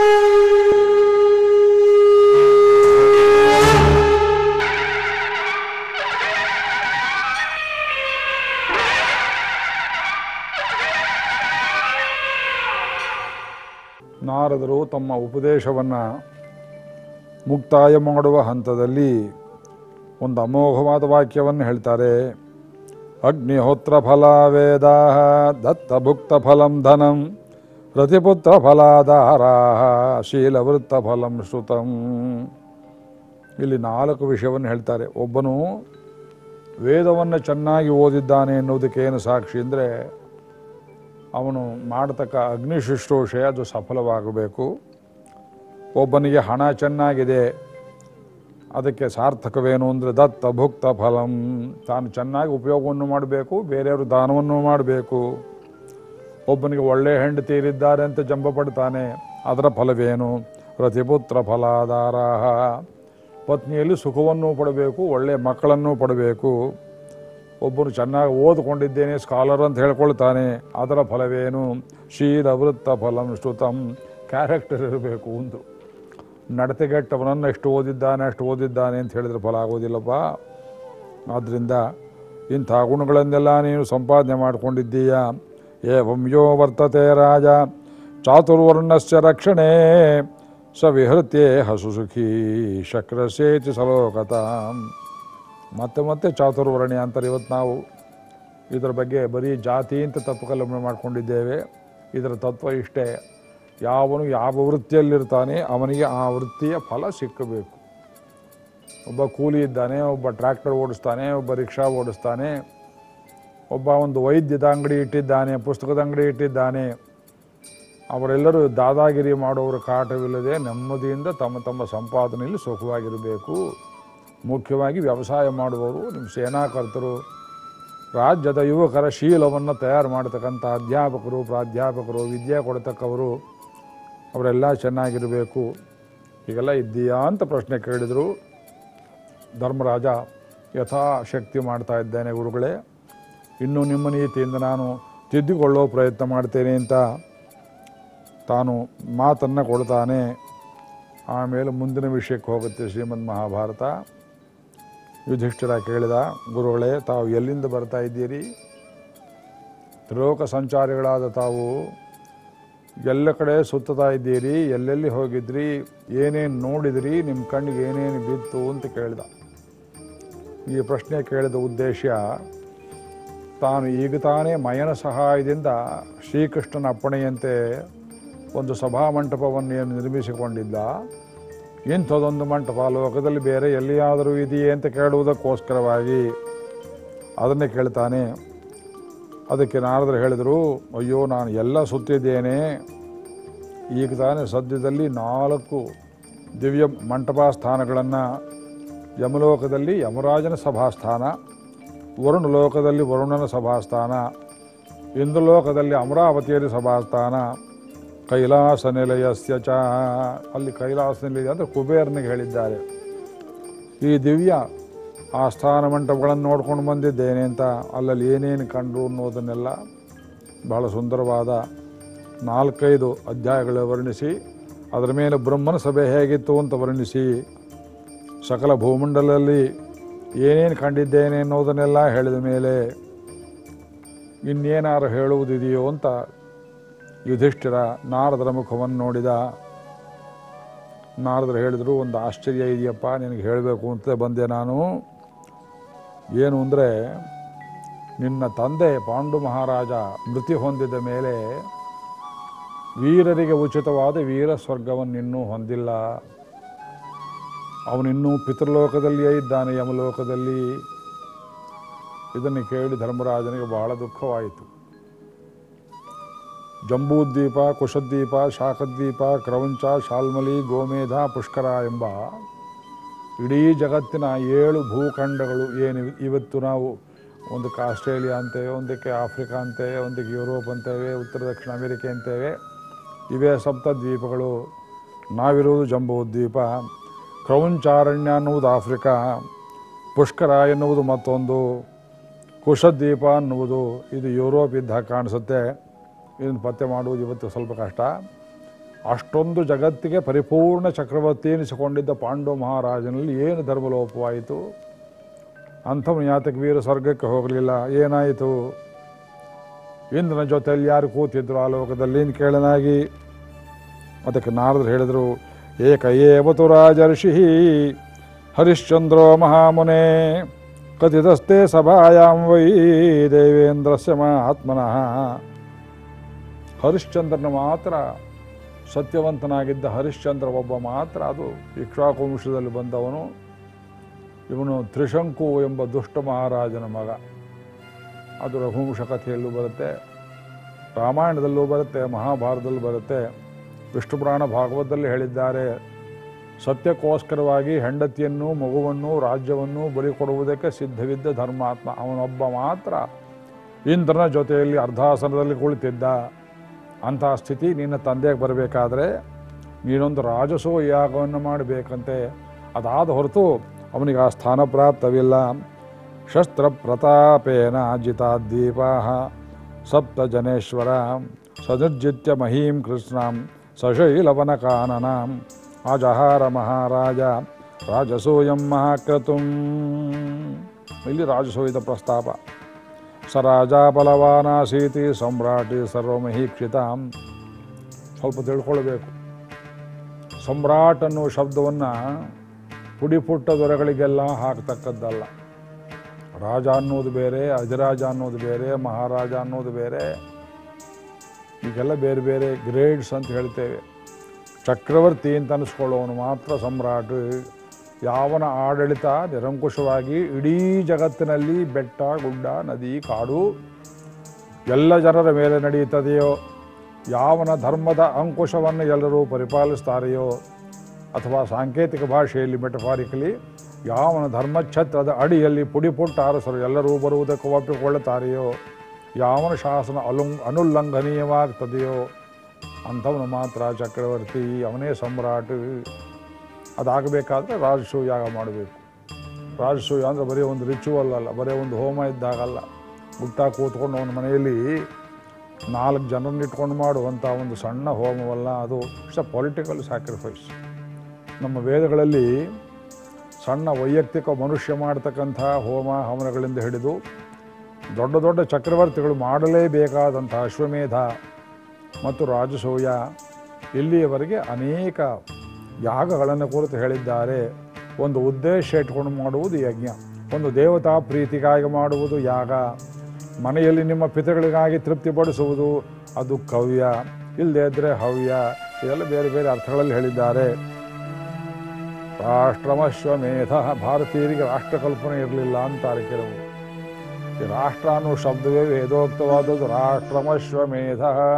ನಾರದರು ತಮ್ಮ ಉಪದೇಶವನ್ನು ಮುಕ್ತಾಯ ಮಾಡುವ ಹಂತದಲ್ಲಿ ಒಂದು ಅಮೋಘವಾದ ವಾಕ್ಯವನ್ನು ಹೇಳ್ತಾರೆ ಅಗ್ನಿಹೋತ್ರ ಫಲ ವೇದ ದತ್ತ ಭುಕ್ತ ಫಲಂ ಧನಂ ರತಿಪುತ್ರ ಫಲಾಧಾರ ಶೀಲವೃತ್ತ ಫಲಂ ಶ್ರುತಂ ಇಲ್ಲಿ ನಾಲ್ಕು ವಿಷಯವನ್ನು ಹೇಳ್ತಾರೆ ಒಬ್ಬನು ವೇದವನ್ನು ಚೆನ್ನಾಗಿ ಓದಿದ್ದಾನೆ ಎನ್ನುವುದಕ್ಕೆ ಏನು ಸಾಕ್ಷಿ ಅಂದರೆ ಅವನು ಮಾಡತಕ್ಕ ಅಗ್ನಿ ಶುಶ್ರೂಷೆ ಅದು ಸಫಲವಾಗಬೇಕು ಒಬ್ಬನಿಗೆ ಹಣ ಚೆನ್ನಾಗಿದೆ ಅದಕ್ಕೆ ಸಾರ್ಥಕವೇನು ಅಂದರೆ ದತ್ತ ಭುಕ್ತ ಫಲಂ ತಾನು ಚೆನ್ನಾಗಿ ಉಪಯೋಗವನ್ನು ಮಾಡಬೇಕು ಬೇರೆಯವರು ದಾನವನ್ನು ಮಾಡಬೇಕು ಒಬ್ಬನಿಗೆ ಒಳ್ಳೆಯ ಹೆಂಡತಿ ತೀರಿದ್ದಾರೆ ಅಂತ ಜಂಬ ಪಡ್ತಾನೆ ಅದರ ಫಲವೇನು ರತಿಪುತ್ರ ಫಲಾಧಾರ ಪತ್ನಿಯಲ್ಲಿ ಸುಖವನ್ನು ಪಡಬೇಕು ಒಳ್ಳೆಯ ಮಕ್ಕಳನ್ನು ಪಡಬೇಕು ಒಬ್ಬನು ಚೆನ್ನಾಗಿ ಓದ್ಕೊಂಡಿದ್ದೇನೆ ಸ್ಕಾಲರ್ ಅಂತ ಹೇಳ್ಕೊಳ್ತಾನೆ ಅದರ ಫಲವೇನು ಶೀಲ ವೃತ್ತ ಫಲಂ ಶ್ರುತಂ ಕ್ಯಾರೆಕ್ಟರ್ ಇರಬೇಕು ಒಂದು ನಡತೆಗೆಟ್ಟವನನ್ನು ಎಷ್ಟು ಓದಿದ್ದಾನೆ ಅಷ್ಟು ಓದಿದ್ದಾನೆ ಅಂತ ಹೇಳಿದ್ರೆ ಫಲ ಆಗೋದಿಲ್ಲಪ್ಪ ಆದ್ದರಿಂದ ಇಂಥ ಗುಣಗಳನ್ನೆಲ್ಲ ನೀನು ಸಂಪಾದನೆ ಮಾಡಿಕೊಂಡಿದ್ದೀಯ ಏವಂ ಯೋ ವರ್ತತೆ ರಾಜ ಚಾತುರ್ವರ್ಣಸ್ಯ ರಕ್ಷಣೆ ಸ ವಿಹೃತ್ಯೇ ಹಸು ಸುಖಿ ಶಕ್ರಸೇತಿ ಸಲೋಕತಾಂ ಮತ್ತೆ ಮತ್ತೆ ಚಾತುರ್ವರ್ಣಿ ಅಂತಾರೆ ಇವತ್ತು ನಾವು ಇದರ ಬಗ್ಗೆ ಬರೀ ಜಾತಿ ಅಂತ ತಪ್ಪು ಕಲ್ಪನೆ ಮಾಡಿಕೊಂಡಿದ್ದೇವೆ ಇದರ ತತ್ವ ಇಷ್ಟೇ ಯಾವನು ಯಾವ ವೃತ್ತಿಯಲ್ಲಿರ್ತಾನೆ ಅವನಿಗೆ ಆ ವೃತ್ತಿಯ ಫಲ ಸಿಕ್ಕಬೇಕು ಒಬ್ಬ ಕೂಲಿ ಇದ್ದಾನೆ ಒಬ್ಬ ಟ್ರ್ಯಾಕ್ಟರ್ ಓಡಿಸ್ತಾನೆ ಒಬ್ಬ ರಿಕ್ಷಾ ಓಡಿಸ್ತಾನೆ ಒಬ್ಬ ಒಂದು ವೈದ್ಯದ ಅಂಗಡಿ ಇಟ್ಟಿದ್ದಾನೆ ಪುಸ್ತಕದ ಅಂಗಡಿ ಇಟ್ಟಿದ್ದಾನೆ ಅವರೆಲ್ಲರೂ ದಾದಾಗಿರಿ ಮಾಡೋರ ಕಾಟವಿಲ್ಲದೆ ನೆಮ್ಮದಿಯಿಂದ ತಮ್ಮ ತಮ್ಮ ಸಂಪಾದನೆಯಲ್ಲಿ ಸುಖವಾಗಿರಬೇಕು ಮುಖ್ಯವಾಗಿ ವ್ಯವಸಾಯ ಮಾಡುವವರು ನಿಮ್ಮ ಸೇನಾಕರ್ತರು ರಾಜ್ಯದ ಯುವಕರ ಶೀಲವನ್ನು ತಯಾರು ಮಾಡತಕ್ಕಂಥ ಅಧ್ಯಾಪಕರು ಪ್ರಾಧ್ಯಾಪಕರು ವಿದ್ಯೆ ಕೊಡ್ತಕ್ಕವರು ಅವರೆಲ್ಲ ಚೆನ್ನಾಗಿರಬೇಕು ಹೀಗೆಲ್ಲ ಇದ್ದೀಯಾ ಅಂತ ಪ್ರಶ್ನೆ ಕೇಳಿದರು ಧರ್ಮರಾಜ ಯಥಾಶಕ್ತಿ ಮಾಡ್ತಾ ಇದ್ದೇನೆ ಗುರುಗಳೇ ಇನ್ನೂ ನಿಮ್ಮ ನೀತಿಯಿಂದ ನಾನು ತಿದ್ದಿಕೊಳ್ಳೋ ಪ್ರಯತ್ನ ಮಾಡ್ತೇನೆ ಅಂತ ತಾನು ಮಾತನ್ನು ಕೊಡ್ತಾನೆ ಆಮೇಲೆ ಮುಂದಿನ ವಿಷಯಕ್ಕೆ ಹೋಗುತ್ತೆ ಶ್ರೀಮದ್ ಮಹಾಭಾರತ ಯುಧಿಷ್ಠಿರ ಕೇಳಿದ ಗುರುಗಳೇ ತಾವು ಎಲ್ಲಿಂದ ಬರ್ತಾ ಇದ್ದೀರಿ ತ್ರಿಲೋಕ ಸಂಚಾರಿಗಳಾದ ತಾವು ಎಲ್ಲ ಕಡೆ ಸುತ್ತಾ ಇದ್ದೀರಿ ಎಲ್ಲೆಲ್ಲಿ ಹೋಗಿದ್ರಿ ಏನೇನು ನೋಡಿದ್ರಿ ನಿಮ್ಮ ಕಣ್ಣಿಗೆ ಏನೇನು ಬಿತ್ತು ಅಂತ ಕೇಳಿದ ಈ ಪ್ರಶ್ನೆ ಕೇಳಿದ ಉದ್ದೇಶ ತಾನು ಈಗ ತಾನೇ ಮಯನ ಸಹಾಯದಿಂದ ಶ್ರೀಕೃಷ್ಣನ ಅಪ್ಪಣೆಯಂತೆ ಒಂದು ಸಭಾಮಂಟಪವನ್ನು ಏನು ನಿರ್ಮಿಸಿಕೊಂಡಿದ್ದ ಇಂಥದೊಂದು ಮಂಟಪ ಲೋಕದಲ್ಲಿ ಬೇರೆ ಎಲ್ಲಿಯಾದರೂ ಇದೆಯೇ ಅಂತ ಕೇಳುವುದಕ್ಕೋಸ್ಕರವಾಗಿ ಅದನ್ನೇ ಕೇಳ್ತಾನೆ ಅದಕ್ಕೆ ನಾರದರು ಹೇಳಿದರು ಅಯ್ಯೋ ನಾನು ಎಲ್ಲ ಸುತ್ತಿದ್ದೇನೆ ಈಗ ತಾನೇ ಸದ್ಯದಲ್ಲಿ ನಾಲ್ಕು ದಿವ್ಯ ಮಂಟಪ ಸ್ಥಾನಗಳನ್ನು ಯಮಲೋಕದಲ್ಲಿ ಯಮರಾಜನ ಸಭಾಸ್ಥಾನ ವರುಣ ಲೋಕದಲ್ಲಿ ವರುಣನ ಸಭಾಸ್ಥಾನ ಇಂದ್ರಲೋಕದಲ್ಲಿ ಅಮರಾವತಿಯಲ್ಲಿ ಸಭಾಸ್ಥಾನ ಕೈಲಾಸ ನಿಲಯಸ್ಯ ಚ ಅಲ್ಲಿ ಕೈಲಾಸ ನಿಲಯ ಅಂದರೆ ಕುಬೇರನಿಗೆ ಹೇಳಿದ್ದಾರೆ ಈ ದಿವ್ಯ ಆಸ್ಥಾನ ಮಂಟಪಗಳನ್ನು ನೋಡ್ಕೊಂಡು ಬಂದಿದ್ದೇನೆ ಅಂತ ಅಲ್ಲಲ್ಲಿ ಏನೇನು ಕಂಡು ಅನ್ನೋದನ್ನೆಲ್ಲ ಬಹಳ ಸುಂದರವಾದ ನಾಲ್ಕೈದು ಅಧ್ಯಾಯಗಳು ವರ್ಣಿಸಿ ಅದರ ಮೇಲೆ ಬ್ರಹ್ಮನ ಸಭೆ ಹೇಗಿತ್ತು ಅಂತ ವರ್ಣಿಸಿ ಸಕಲ ಭೂಮಂಡಲದಲ್ಲಿ ಏನೇನು ಕಂಡಿದ್ದೇನೆ ಅನ್ನೋದನ್ನೆಲ್ಲ ಹೇಳಿದ ಮೇಲೆ ಇನ್ನೇನಾರು ಹೇಳುವುದಿದೆಯೋ ಅಂತ ಯುಧಿಷ್ಠಿರ ನಾರದರ ಮುಖವನ್ನು ನೋಡಿದ ನಾರದರು ಹೇಳಿದರು ಒಂದು ಆಶ್ಚರ್ಯ ಇದೆಯಪ್ಪ ನಿನಗೆ ಹೇಳಬೇಕು ಅಂತ ಬಂದೆ ನಾನು ಏನು ಅಂದರೆ ನಿನ್ನ ತಂದೆ ಪಾಂಡು ಮಹಾರಾಜ ಮೃತಿ ಹೊಂದಿದ ಮೇಲೆ ವೀರರಿಗೆ ಉಚಿತವಾದ ವೀರ ಸ್ವರ್ಗವನ್ನು ಇನ್ನೂ ಹೊಂದಿಲ್ಲ ಅವನಿನ್ನೂ ಪಿತೃಲೋಕದಲ್ಲಿಯೇ ಇದ್ದಾನೆ ಯಮಲೋಕದಲ್ಲಿ ಇದನ್ನು ಕೇಳಿ ಧರ್ಮರಾಜನಿಗೆ ಬಹಳ ದುಃಖವಾಯಿತು ಜಂಬೂದ್ವೀಪ ಕುಶದ್ವೀಪ ಶಾಖದ್ವೀಪ ಕ್ರೌಂಚ ಶಾಲ್ಮಲಿ ಗೋಮೇಧ ಪುಷ್ಕರ ಎಂಬ ಇಡೀ ಜಗತ್ತಿನ ಏಳು ಭೂಖಂಡಗಳು ಏನು ಇವತ್ತು ನಾವು ಒಂದಕ್ಕೆ ಆಸ್ಟ್ರೇಲಿಯಾ ಅಂತೇವೆ ಒಂದಕ್ಕೆ ಆಫ್ರಿಕಾ ಅಂತೇವೆ ಒಂದಕ್ಕೆ ಯುರೋಪ್ ಅಂತೇವೆ ಉತ್ತರ ದಕ್ಷಿಣ ಅಮೆರಿಕೆ ಅಂತೇವೆ ಇವೇ ಸಪ್ತ ದ್ವೀಪಗಳು ನಾವಿರುವುದು ಜಂಬೂದ್ವೀಪ ಕ್ರೌಂಚಾರಣ್ಯ ಅನ್ನುವುದು ಆಫ್ರಿಕಾ ಪುಷ್ಕರ ಎನ್ನುವುದು ಮತ್ತೊಂದು ಕುಶದ್ವೀಪ ಅನ್ನುವುದು ಇದು ಯುರೋಪ್ ಇದ್ದ ಹಾಗೆ ಕಾಣಿಸುತ್ತೆ ಇದನ್ನು ಪತ್ತೆ ಮಾಡುವುದು ಇವತ್ತು ಸ್ವಲ್ಪ ಕಷ್ಟ ಅಷ್ಟೊಂದು ಜಗತ್ತಿಗೆ ಪರಿಪೂರ್ಣ ಚಕ್ರವರ್ತಿ ಎನಿಸಿಕೊಂಡಿದ್ದ ಪಾಂಡು ಮಹಾರಾಜನಲ್ಲಿ ಏನು ಧರ್ಮಲೋಪವಾಯಿತು ಅಂಥವನು ಯಾತಕ್ಕೆ ವೀರ ಸ್ವರ್ಗಕ್ಕೆ ಹೋಗಲಿಲ್ಲ ಏನಾಯಿತು ಇಂದ್ರನ ಜೊತೆಯಲ್ಲಿ ಯಾರು ಕೂತಿದ್ರು ಆ ಲೋಕದಲ್ಲಿ ಅಂತ ಕೇಳನಾಗಿ ಅದಕ್ಕೆ ನಾರದರು ಹೇಳಿದರು ಏಕ ಏವತು ರಾಜರ್ಷಿ ಹರಿಶ್ಚಂದ್ರೋ ಮಹಾಮುನೆ ಕಥಿತಸ್ತೆ ಸಭಾಯಾಂ ವೈ ದೇವೇಂದ್ರಸ್ಯ ಮಹಾತ್ಮನಃ ಹರಿಶ್ಚಂದ್ರನ ಮಾತ್ರ ಸತ್ಯವಂತನಾಗಿದ್ದ ಹರಿಶ್ಚಂದ್ರ ಒಬ್ಬ ಮಾತ್ರ ಅದು ಇಕ್ಷ್ವಾಕುವಂಶದಲ್ಲಿ ಬಂದವನು ಇವನು ತ್ರಿಶಂಕು ಎಂಬ ದುಷ್ಟ ಮಹಾರಾಜನ ಮಗ ಅದು ರಘುವಂಶ ಕಥೆಯಲ್ಲೂ ಬರುತ್ತೆ ರಾಮಾಯಣದಲ್ಲೂ ಬರುತ್ತೆ ಮಹಾಭಾರತದಲ್ಲೂ ಬರುತ್ತೆ ವಿಷ್ಣು ಪುರಾಣ ಭಾಗವತದಲ್ಲಿ ಹೇಳಿದ್ದಾರೆ ಸತ್ಯಕ್ಕೋಸ್ಕರವಾಗಿ ಹೆಂಡತಿಯನ್ನು ಮಗುವನ್ನು ರಾಜ್ಯವನ್ನು ಬಲಿ ಕೊಡುವುದಕ್ಕೆ ಸಿದ್ಧವಿದ್ದ ಧರ್ಮಾತ್ಮ ಅವನೊಬ್ಬ ಮಾತ್ರ ಇಂದ್ರನ ಜೊತೆಯಲ್ಲಿ ಅರ್ಧಾಸನದಲ್ಲಿ ಕುಳಿತಿದ್ದ ಅಂತಹ ಸ್ಥಿತಿ ನಿನ್ನ ತಂದೆಗೆ ಬರಬೇಕಾದ್ರೆ ನೀನೊಂದು ರಾಜಸೋ ಯಾಗವನ್ನು ಮಾಡಬೇಕಂತೆ ಅದಾದ ಹೊರತು ಅವನಿಗೆ ಆ ಸ್ಥಾನ ಪ್ರಾಪ್ತವಿಲ್ಲ ಶಸ್ತ್ರ ಪ್ರತಾಪೇನ ಜಿತಾದ್ದೀಪಾ ಸಪ್ತ ಜನೇಶ್ವರ ಸದುರ್ಜಿತ್ಯ ಮಹೀಂ ಕೃಷ್ಣಾಂ ಸಶೈಲವನ ಕಾನನಾಂ ಆಜಹಾರ ಮಹಾರಾಜ ರಾಜಸೂಯಂ ಮಹಾಕ್ರತುಂ ಇಲ್ಲಿ ರಾಜಸೂಯದ ಪ್ರಸ್ತಾಪ ಸ ರಾಜ ಬಲವಾನಾಸೀತಿ ಸಮ್ರಾಟಿ ಸರ್ವಮಹೀಕ್ಷಿತ ಸ್ವಲ್ಪ ತಿಳ್ಕೊಳ್ಬೇಕು ಸಮ್ರಾಟ್ ಅನ್ನುವ ಶಬ್ದವನ್ನು ಪುಡಿ ಪುಟ್ಟ ದೊರೆಗಳಿಗೆಲ್ಲ ಹಾಕ್ತಕ್ಕದ್ದಲ್ಲ ರಾಜ ಅನ್ನೋದು ಬೇರೆ ಅಧಿರಾಜ ಅನ್ನೋದು ಬೇರೆ ಮಹಾರಾಜ ಅನ್ನೋದು ಬೇರೆ ಈಗೆಲ್ಲ ಬೇರೆ ಬೇರೆ ಗ್ರೇಡ್ಸ್ ಅಂತ ಹೇಳ್ತೇವೆ ಚಕ್ರವರ್ತಿ ಅಂತ ಅನಿಸ್ಕೊಳ್ಳೋನು ಮಾತ್ರ ಸಮ್ರಾಟ್ ಯಾವನ ಆಡಳಿತ ನಿರಂಕುಶವಾಗಿ ಇಡೀ ಜಗತ್ತಿನಲ್ಲಿ ಬೆಟ್ಟ ಗುಡ್ಡ ನದಿ ಕಾಡು ಎಲ್ಲ ಜನರ ಮೇಲೆ ನಡೆಯುತ್ತದೆಯೋ ಯಾವನ ಧರ್ಮದ ಅಂಕುಶವನ್ನು ಎಲ್ಲರೂ ಪರಿಪಾಲಿಸ್ತಾರೆಯೋ ಅಥವಾ ಸಾಂಕೇತಿಕ ಭಾಷೆಯಲ್ಲಿ ಮೆಟಫಾರಿಕಲಿ ಯಾವನ ಧರ್ಮಛತ್ರದ ಅಡಿಯಲ್ಲಿ ಪುಡಿ ಪುಟ್ಟ ಅರಸರು ಎಲ್ಲರೂ ಬರುವುದಕ್ಕೆ ಒಪ್ಪಿಕೊಳ್ಳುತ್ತಾರೆಯೋ ಯಾವನ ಶಾಸನ ಅಲುಂಗ್ ಅನುಲ್ಲಂಘನೀಯವಾಗ್ತದೆಯೋ ಅಂಥವನು ಮಾತ್ರ ಚಕ್ರವರ್ತಿ ಅವನೇ ಸಮ್ರಾಟ್ ಅದಾಗಬೇಕಾದ್ರೆ ರಾಜಸೂಯ ಯಾಗ ಮಾಡಬೇಕು ರಾಜಸೂಯ ಅಂದರೆ ಬರೀ ಒಂದು ರಿಚುವಲ್ ಅಲ್ಲ ಬರೀ ಒಂದು ಹೋಮ ಇದ್ದಾಗಲ್ಲ ಗುಟ್ಟ ಕೂತ್ಕೊಂಡು ಅವನ ಮನೆಯಲ್ಲಿ ನಾಲ್ಕು ಜನರನ್ನ ಇಟ್ಕೊಂಡು ಮಾಡುವಂಥ ಒಂದು ಸಣ್ಣ ಹೋಮವಲ್ಲ ಅದು ಇಟ್ಸ್ ಅ ಪೊಲಿಟಿಕಲ್ ಸ್ಯಾಕ್ರಿಫೈಸ್ ನಮ್ಮ ವೇದಗಳಲ್ಲಿ ಸಣ್ಣ ವೈಯಕ್ತಿಕ ಮನುಷ್ಯ ಮಾಡ್ತಕ್ಕಂಥ ಹೋಮ ಹವನಗಳಿಂದ ಹಿಡಿದು ದೊಡ್ಡ ದೊಡ್ಡ ಚಕ್ರವರ್ತಿಗಳು ಮಾಡಲೇಬೇಕಾದಂಥ ಅಶ್ವಮೇಧ ಮತ್ತು ರಾಜಸೂಯ ಇಲ್ಲಿಯವರೆಗೆ ಅನೇಕ ಯಾಗಗಳನ್ನು ಕುರಿತು ಹೇಳಿದ್ದಾರೆ ಒಂದು ಉದ್ದೇಶ ಇಟ್ಕೊಂಡು ಮಾಡುವುದು ಯಜ್ಞ ಒಂದು ದೇವತಾ ಪ್ರೀತಿಗಾಗಿ ಮಾಡುವುದು ಯಾಗ ಮನೆಯಲ್ಲಿ ನಿಮ್ಮ ಪಿತೃಗಳಿಗಾಗಿ ತೃಪ್ತಿಪಡಿಸುವುದು ಅದು ಕವ್ಯ ಇಲ್ಲದೇ ಇದ್ದರೆ ಹವ್ಯ ಇದೆಲ್ಲ ಬೇರೆ ಬೇರೆ ಅರ್ಥಗಳಲ್ಲಿ ಹೇಳಿದ್ದಾರೆ ರಾಷ್ಟ್ರಮಶ್ವಮೇಧ ಭಾರತೀಯರಿಗೆ ರಾಷ್ಟ್ರ ಕಲ್ಪನೆ ಇರಲಿಲ್ಲ ಅಂತಾರೆ ಕೆಲವು ಈ ರಾಷ್ಟ್ರ ಅನ್ನೋ ಶಬ್ದವೇ ವೇದೋಕ್ತವಾದದ್ದು ರಾಷ್ಟ್ರಮಶ್ವಮೇಧ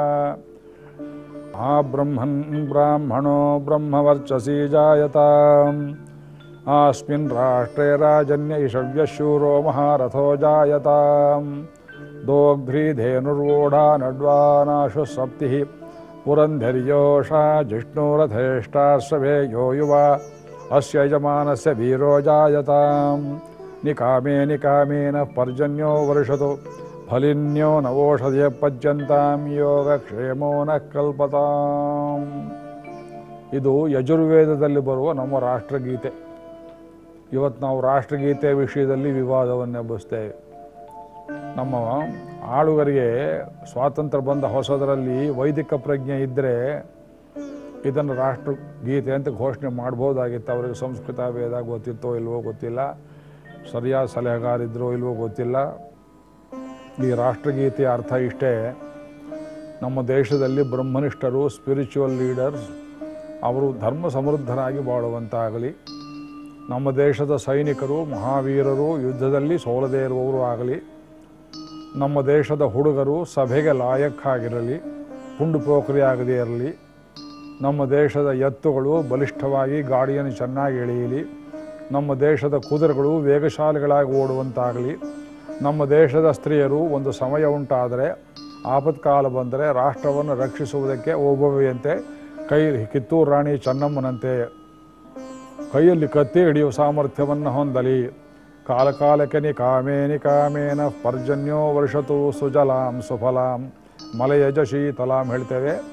ಆ ಬ್ರಹ್ಮನ್ ಬ್ರಾಹ್ಮಣೋ ಬ್ರಹ್ಮವರ್ಚಸಿ ಜಾಯತ ಆಸ್ಮಿನ್ ರಾಷ್ಟ್ರೇ ರಾಜನ್ಯ ಇಷವ್ಯಶೂರೋ ಮಹಾರಥೋ ಜಾಯತ ದೋಗ್ಧ್ರೀಧೇನುರ್ವೂಢಾ ನಡ್ವಾನಾಶು ಸಪ್ತಿ ಪುರಂಧರ್ಯೋಷಾ ಜಿಷ್ಣುರಥೇಷ್ಟಾಶ್ವೇ ಯೋ ಯುವ ಅಸ್ಯ ಯಜಮಾನಸ್ಯ ವೀರೋ ಜಾಯತಾಂ ನಿಕಾಮೇ ನಿಕಾಮೇನ ಪರ್ಜನ್ಯೋ ವರ್ಷತು ಫಲಿನ್ಯೋ ನವೋಷಧಿಯ ಪಜ್ಯಂತಾಂ ಯೋಗಕ್ಷೇಮೋ ನ ಕಲ್ಪತಾಂ ಇದು ಯಜುರ್ವೇದದಲ್ಲಿ ಬರುವ ನಮ್ಮ ರಾಷ್ಟ್ರಗೀತೆ ಇವತ್ತು ನಾವು ರಾಷ್ಟ್ರಗೀತೆ ವಿಷಯದಲ್ಲಿ ವಿವಾದವನ್ನು ಎಬ್ಬಿಸ್ತೇವೆ ನಮ್ಮ ಆಳುಗರಿಗೆ ಸ್ವಾತಂತ್ರ್ಯ ಬಂದ ಹೊಸದರಲ್ಲಿ ವೈದಿಕ ಪ್ರಜ್ಞೆ ಇದ್ದರೆ ಇದನ್ನು ರಾಷ್ಟ್ರಗೀತೆ ಅಂತ ಘೋಷಣೆ ಮಾಡ್ಬೋದಾಗಿತ್ತು ಅವರಿಗೆ ಸಂಸ್ಕೃತ ವೇದ ಗೊತ್ತಿತ್ತೋ ಇಲ್ವೋ ಗೊತ್ತಿಲ್ಲ ಸರಿಯಾದ ಸಲಹೆಗಾರಿದ್ರೋ ಇಲ್ವೋ ಗೊತ್ತಿಲ್ಲ ಈ ರಾಷ್ಟ್ರಗೀತೆಯ ಅರ್ಥ ಇಷ್ಟೇ ನಮ್ಮ ದೇಶದಲ್ಲಿ ಬ್ರಹ್ಮನಿಷ್ಠರು ಸ್ಪಿರಿಚುವಲ್ ಲೀಡರ್ಸ್ ಅವರು ಧರ್ಮ ಸಮೃದ್ಧರಾಗಿ ಬಾಳುವಂತಾಗಲಿ ನಮ್ಮ ದೇಶದ ಸೈನಿಕರು ಮಹಾವೀರರು ಯುದ್ಧದಲ್ಲಿ ಸೋಲದೇ ಇರುವವರು ಆಗಲಿ ನಮ್ಮ ದೇಶದ ಹುಡುಗರು ಸಭೆಗೆ ಲಾಯಕ್ಕಾಗಿರಲಿ ಪುಂಡು ಪೋಖರಿ ಆಗದೇ ಇರಲಿ ನಮ್ಮ ದೇಶದ ಎತ್ತುಗಳು ಬಲಿಷ್ಠವಾಗಿ ಗಾಡಿಯನ್ನು ಚೆನ್ನಾಗಿ ಎಳೆಯಲಿ ನಮ್ಮ ದೇಶದ ಕುದುರೆಗಳು ವೇಗಶಾಲಿಗಳಾಗಿ ಓಡುವಂತಾಗಲಿ ನಮ್ಮ ದೇಶದ ಸ್ತ್ರೀಯರು ಒಂದು ಸಮಯ ಉಂಟಾದರೆ ಆಪತ್ಕಾಲ ಬಂದರೆ ರಾಷ್ಟ್ರವನ್ನು ರಕ್ಷಿಸುವುದಕ್ಕೆ ಒಬ್ಬೊಬ್ಬೆಯಂತೆ ಕೈ ಕಿತ್ತೂರು ರಾಣಿ ಚೆನ್ನಮ್ಮನಂತೆ ಕೈಯಲ್ಲಿ ಕತ್ತಿ ಹಿಡಿಯುವ ಸಾಮರ್ಥ್ಯವನ್ನು ಹೊಂದಲಿ ಕಾಲಕಾಲಕ್ಕೆ ನಿಕಾಮೇ ನಿಕಾಮೇನ ಪರ್ಜನ್ಯೋ ವರ್ಷತು ಸುಜಲಾಂ ಸುಫಲಾಂ ಮಲಯಜ ಶೀತಲಾಂ ಹೇಳ್ತೇವೆ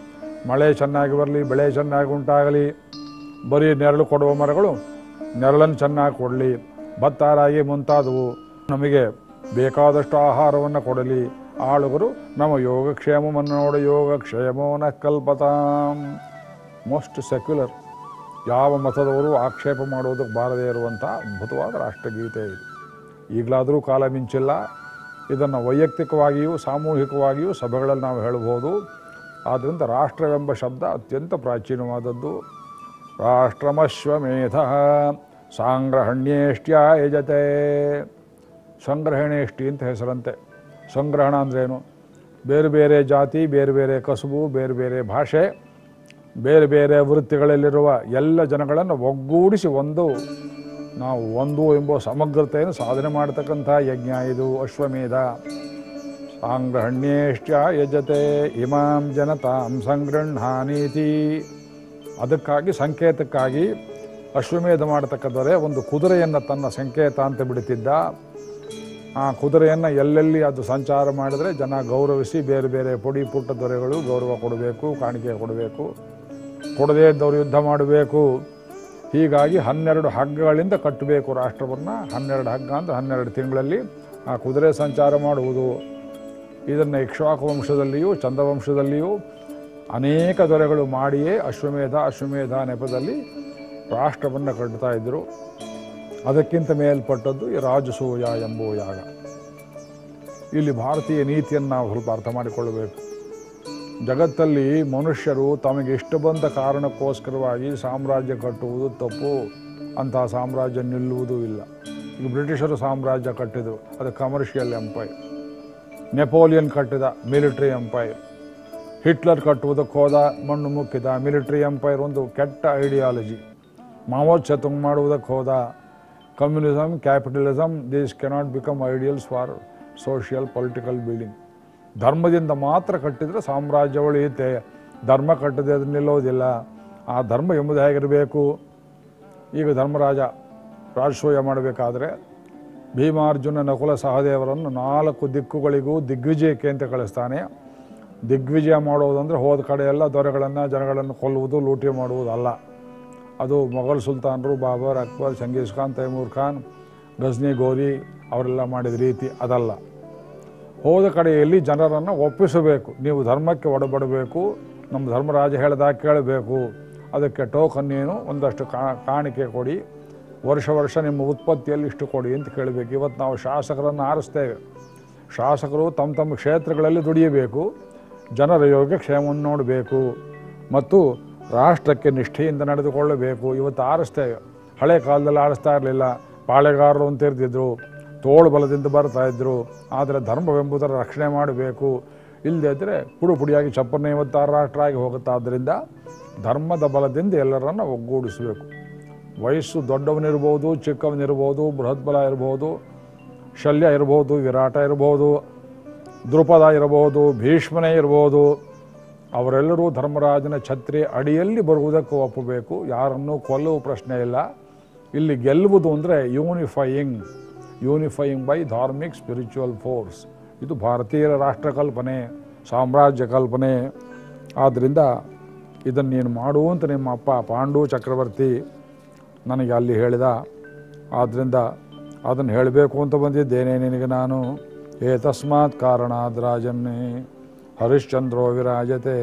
ಮಳೆ ಚೆನ್ನಾಗಿ ಬರಲಿ ಬೆಳೆ ಚೆನ್ನಾಗಿ ಉಂಟಾಗಲಿ ಬರೀ ನೆರಳು ಕೊಡುವ ಮರಗಳು ನೆರಳನ್ನು ಚೆನ್ನಾಗಿ ಕೊಡಲಿ ಭತ್ತ ರಾಗಿ ಮುಂತಾದವು ನಮಗೆ ಬೇಕಾದಷ್ಟು ಆಹಾರವನ್ನು ಕೊಡಲಿ ಆಳುಗರು ನಮ್ಮ ಯೋಗಕ್ಷೇಮವನ್ನು ನೋಡಿ ಯೋಗಕ್ಷೇಮವನ್ನ ಕಲ್ಪತಾಂ ಮೋಸ್ಟ್ ಸೆಕ್ಯುಲರ್ ಯಾವ ಮತದವರು ಆಕ್ಷೇಪ ಮಾಡುವುದಕ್ಕೆ ಬಾರದೇ ಇರುವಂಥ ಅದ್ಭುತವಾದ ರಾಷ್ಟ್ರಗೀತೆ ಇದು ಈಗಲಾದರೂ ಕಾಲ ಮಿಂಚಿಲ್ಲ ಇದನ್ನು ವೈಯಕ್ತಿಕವಾಗಿಯೂ ಸಾಮೂಹಿಕವಾಗಿಯೂ ಸಭೆಗಳಲ್ಲಿ ನಾವು ಹೇಳ್ಬೋದು ಆದ್ದರಿಂದ ರಾಷ್ಟ್ರವೆಂಬ ಶಬ್ದ ಅತ್ಯಂತ ಪ್ರಾಚೀನವಾದದ್ದು ರಾಷ್ಟ್ರಮಶ್ವಮೇಧ ಸಾಂಗ್ರಹಣ್ಯೇಷ್ಟ್ಯ ಯಜತೆ ಸಂಗ್ರಹಣೇಷ್ಟಿ ಅಂತ ಹೆಸರಂತೆ ಸಂಗ್ರಹಣ ಅಂದ್ರೇನು ಬೇರೆ ಬೇರೆ ಜಾತಿ ಬೇರೆ ಬೇರೆ ಕಸುಬು ಬೇರೆ ಬೇರೆ ಭಾಷೆ ಬೇರೆ ಬೇರೆ ವೃತ್ತಿಗಳಲ್ಲಿರುವ ಎಲ್ಲ ಜನಗಳನ್ನು ಒಗ್ಗೂಡಿಸಿ ಒಂದು ನಾವು ಒಂದು ಎಂಬ ಸಮಗ್ರತೆಯನ್ನು ಸಾಧನೆ ಮಾಡತಕ್ಕಂಥ ಯಜ್ಞ ಇದು ಅಶ್ವಮೇಧ ಸಾಂಗ್ರಹಣ್ಯೇಶ್ಚ ಯಜತೆ ಇಮಾಂ ಜನತಾಂ ಸಂಗೃಹಾನೀತಿ ಅದಕ್ಕಾಗಿ ಸಂಕೇತಕ್ಕಾಗಿ ಅಶ್ವಮೇಧ ಮಾಡತಕ್ಕಂಥವರೇ ಒಂದು ಕುದುರೆಯನ್ನು ತನ್ನ ಸಂಕೇತ ಅಂತ ಬಿಡುತ್ತಿದ್ದ ಆ ಕುದುರೆಯನ್ನು ಎಲ್ಲೆಲ್ಲಿ ಅದು ಸಂಚಾರ ಮಾಡಿದರೆ ಜನ ಗೌರವಿಸಿ ಬೇರೆ ಬೇರೆ ಪುಡಿ ಪುಟ್ಟ ದೊರೆಗಳು ಗೌರವ ಕೊಡಬೇಕು ಕಾಣಿಕೆ ಕೊಡಬೇಕು ಕೊಡದೇ ಇದ್ದವರು ಯುದ್ಧ ಮಾಡಬೇಕು ಹೀಗಾಗಿ ಹನ್ನೆರಡು ಹಗ್ಗಗಳಿಂದ ಕಟ್ಟಬೇಕು ರಾಷ್ಟ್ರವನ್ನು ಹನ್ನೆರಡು ಹಗ್ಗ ಅಂದರೆ ಹನ್ನೆರಡು ತಿಂಗಳಲ್ಲಿ ಆ ಕುದುರೆ ಸಂಚಾರ ಮಾಡುವುದು ಇದನ್ನು ಇಕ್ಷ್ವಾಕು ವಂಶದಲ್ಲಿಯೂ ಚಂದ್ರವಂಶದಲ್ಲಿಯೂ ಅನೇಕ ದೊರೆಗಳು ಮಾಡಿಯೇ ಅಶ್ವಮೇಧ ಅಶ್ವಮೇಧ ನೆಪದಲ್ಲಿ ರಾಷ್ಟ್ರವನ್ನು ಕಟ್ತಾ ಇದ್ದರು ಅದಕ್ಕಿಂತ ಮೇಲ್ಪಟ್ಟದ್ದು ಈ ರಾಜಸೂಯ ಎಂಬುವ ಯಾಗ ಇಲ್ಲಿ ಭಾರತೀಯ ನೀತಿಯನ್ನು ನಾವು ಸ್ವಲ್ಪ ಅರ್ಥ ಮಾಡಿಕೊಳ್ಳಬೇಕು ಜಗತ್ತಲ್ಲಿ ಮನುಷ್ಯರು ತಮಗೆ ಇಷ್ಟ ಬಂದ ಕಾರಣಕ್ಕೋಸ್ಕರವಾಗಿ ಸಾಮ್ರಾಜ್ಯ ಕಟ್ಟುವುದು ತಪ್ಪು ಅಂತಹ ಸಾಮ್ರಾಜ್ಯ ನಿಲ್ಲುವುದೂ ಇಲ್ಲ ಈಗ ಬ್ರಿಟಿಷರು ಸಾಮ್ರಾಜ್ಯ ಕಟ್ಟಿದರು ಅದು ಕಮರ್ಷಿಯಲ್ ಎಂಪೈರ್ ನೆಪೋಲಿಯನ್ ಕಟ್ಟಿದ ಮಿಲಿಟರಿ ಎಂಪೈರ್ ಹಿಟ್ಲರ್ ಕಟ್ಟುವುದಕ್ಕೆ ಹೋದ ಮಣ್ಣು ಮುಕ್ಕಿದ ಮಿಲಿಟರಿ ಎಂಪೈರ್ ಒಂದು ಕೆಟ್ಟ ಐಡಿಯಾಲಜಿ ಮಾವೋ ಚತುಂಗ್ ಮಾಡುವುದಕ್ಕೆ ಹೋದ communism capitalism these cannot become ideals for social political building ಧರ್ಮದಿಂದ ಮಾತ್ರ ಕಟ್ಟಿದರೆ ಸಾಮ್ರಾಜ್ಯ ಉಳಿಯುತ್ತೆ ಧರ್ಮ ಕಟ್ಟದೆ ಅದು ನಿಲ್ಲೋದಿಲ್ಲ ಆ ಧರ್ಮ ಎಂಬುದು ಹೇಗಿರಬೇಕು ಈಗ ಧರ್ಮರಾಜ ರಾಜಸೂಯ ಮಾಡಬೇಕಾದ್ರೆ ಭೀಮಾರ್ಜುನ ನಕುಲ ಸಹದೇವರನ್ನು ನಾಲ್ಕು ದಿಕ್ಕುಗಳಿಗೂ ದಿಗ್ವಿಜಯಕ್ಕೆ ಅಂತ ಕಳಿಸ್ತಾನೆ ದಿಗ್ವಿಜಯ ಮಾಡೋದಂದರೆ ಹೋದ ಕಡೆ ಎಲ್ಲ ದೊರೆಗಳನ್ನು ಜನಗಳನ್ನು ಕೊಲ್ಲುವುದು ಲೂಟಿ ಮಾಡುವುದಲ್ಲ ಅದು ಮೊಘಲ್ ಸುಲ್ತಾನರು ಬಾಬರ್ ಅಕ್ಬರ್ ಚಂಗೀಸ್ ಖಾನ್ ತೈಮೂರ್ ಖಾನ್ ಗಜ್ನಿ ಗೋರಿ ಅವರೆಲ್ಲ ಮಾಡಿದ ರೀತಿ ಅದಲ್ಲ ಹೋದ ಕಡೆಯಲ್ಲಿ ಜನರನ್ನು ಒಪ್ಪಿಸಬೇಕು ನೀವು ಧರ್ಮಕ್ಕೆ ಒಡಬಡಬೇಕು ನಮ್ಮ ಧರ್ಮರಾಜ ಹೇಳಿದಾಗ ಕೇಳಬೇಕು ಅದಕ್ಕೆ ಟೋಕನ್ ಏನು ಒಂದಷ್ಟು ಕಾ- ಕಾಣಿಕೆ ಕೊಡಿ ವರ್ಷ ವರ್ಷ ನಿಮ್ಮ ಉತ್ಪತ್ತಿಯಲ್ಲಿ ಇಷ್ಟು ಕೊಡಿ ಅಂತ ಕೇಳಬೇಕು ಇವತ್ತು ನಾವು ಶಾಸಕರನ್ನು ಆರಿಸ್ತೇವೆ ಶಾಸಕರು ತಮ್ಮ ತಮ್ಮ ಕ್ಷೇತ್ರಗಳಲ್ಲಿ ದುಡಿಯಬೇಕು ಜನರ ಯೋಗಕ್ಷೇಮವನ್ನು ನೋಡಬೇಕು ಮತ್ತು ರಾಷ್ಟ್ರಕ್ಕೆ ನಿಷ್ಠೆಯಿಂದ ನಡೆದುಕೊಳ್ಳಬೇಕು ಇವತ್ತು ಆರಿಸ್ತೇವೆ ಹಳೆ ಕಾಲದಲ್ಲಿ ಆರಿಸ್ತಾ ಇರಲಿಲ್ಲ ಪಾಳೆಗಾರರು ಅಂತ ಇರ್ತಿದ್ರು ತೋಳು ಬಲದಿಂದ ಬರ್ತಾ ಇದ್ರು ಆದರೆ ಧರ್ಮವೆಂಬುದರ ರಕ್ಷಣೆ ಮಾಡಬೇಕು ಇಲ್ಲದೇ ಇದ್ದರೆ ಪುಡು ಪುಡಿಯಾಗಿ ಚಪ್ಪರ್ನ ಇವತ್ತಾರು ರಾಷ್ಟ್ರ ಆಗಿ ಹೋಗುತ್ತೆ ಆದ್ದರಿಂದ ಧರ್ಮದ ಬಲದಿಂದ ಎಲ್ಲರನ್ನು ಒಗ್ಗೂಡಿಸಬೇಕು ವಯಸ್ಸು ದೊಡ್ಡವನಿರ್ಬೋದು ಚಿಕ್ಕವನಿರ್ಬೋದು ಬೃಹತ್ ಬಲ ಇರ್ಬೋದು ಶಲ್ಯ ಇರ್ಬೋದು ವಿರಾಟ ಇರ್ಬೋದು ದೃಪದ ಇರಬಹುದು ಭೀಷ್ಮನೇ ಇರ್ಬೋದು ಅವರೆಲ್ಲರೂ ಧರ್ಮರಾಜನ ಛತ್ರಿ ಅಡಿಯಲ್ಲಿ ಬರುವುದಕ್ಕೆ ಒಪ್ಪಬೇಕು ಯಾರನ್ನೂ ಕೊಲ್ಲುವ ಪ್ರಶ್ನೆ ಇಲ್ಲ ಇಲ್ಲಿ ಗೆಲ್ಲುವುದು ಅಂದರೆ ಯೂನಿಫೈಯಿಂಗ್ ಯೂನಿಫೈಯಿಂಗ್ ಬೈ ಧಾರ್ಮಿಕ್ ಸ್ಪಿರಿಚುವಲ್ ಫೋರ್ಸ್ ಇದು ಭಾರತೀಯರ ರಾಷ್ಟ್ರ ಕಲ್ಪನೆ ಸಾಮ್ರಾಜ್ಯ ಕಲ್ಪನೆ ಆದ್ದರಿಂದ ಇದನ್ನು ನೀನು ಮಾಡು ಅಂತ ನಿಮ್ಮ ಅಪ್ಪ ಪಾಂಡು ಚಕ್ರವರ್ತಿ ನನಗೆ ಅಲ್ಲಿ ಹೇಳಿದ ಆದ್ದರಿಂದ ಅದನ್ನು ಹೇಳಬೇಕು ಅಂತ ಬಂದಿದ್ದೇನೆ ನಿನಗೆ ನಾನು ಏ ತಸ್ಮಾತ್ ಕಾರಣಾದ್ ರಾಜನ್ನೇ ಹರಿಶ್ಚಂದ್ರೋ ವಿರಾಜತೆ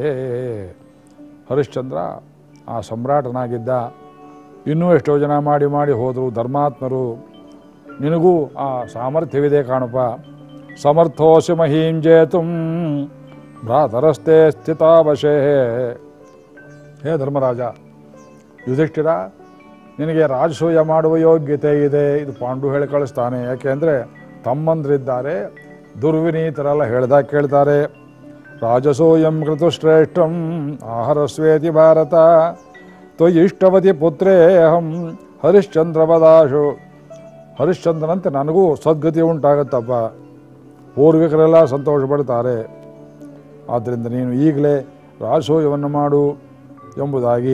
ಹರಿಶ್ಚಂದ್ರ ಆ ಸಮ್ರಾಟನಾಗಿದ್ದ ಇನ್ನೂ ಎಷ್ಟೋ ಜನ ಮಾಡಿ ಮಾಡಿ ಹೋದರು ಧರ್ಮಾತ್ಮರು ನಿನಗೂ ಆ ಸಾಮರ್ಥ್ಯವಿದೆ ಕಾಣಪ್ಪ ಸಮರ್ಥೋಸಿ ಮಹೀಂ ಜೇತುಂ ಭ್ರಾತರಸ್ತೆ ಸ್ಥಿತಾವಶೇ ಹೇ ಧರ್ಮರಾಜ ಯುಧಿಷ್ಠಿರ ನಿನಗೆ ರಾಜಸೂಯ ಮಾಡುವ ಯೋಗ್ಯತೆ ಇದೆ ಇದು ಪಾಂಡು ಹೇಳಿ ಕಳಿಸ್ತಾನೆ ಯಾಕೆಂದರೆ ತಮ್ಮಂದ್ರಿದ್ದಾರೆ ದುರ್ವಿನೀತರೆಲ್ಲ ಹೇಳ್ದಾಗ ಕೇಳ್ತಾರೆ ರಾಜಸೂಯಂ ಕೃತುಶ್ರೇಷ್ಠಂ ಆಹರಸ್ವೇತಿ ಭಾರತ ತ್ವಯಿಷ್ಟವತಿ ಪುತ್ರೇ ಅಹಂ ಹರಿಶ್ಚಂದ್ರವದಾಶು ಹರಿಶ್ಚಂದ್ರನಂತೆ ನನಗೂ ಸದ್ಗತಿ ಉಂಟಾಗತ್ತಪ್ಪ ಪೂರ್ವಿಕರೆಲ್ಲ ಸಂತೋಷ ಪಡ್ತಾರೆ ಆದ್ದರಿಂದ ನೀನು ಈಗಲೇ ರಾಜಸೂಯವನ್ನು ಮಾಡು ಎಂಬುದಾಗಿ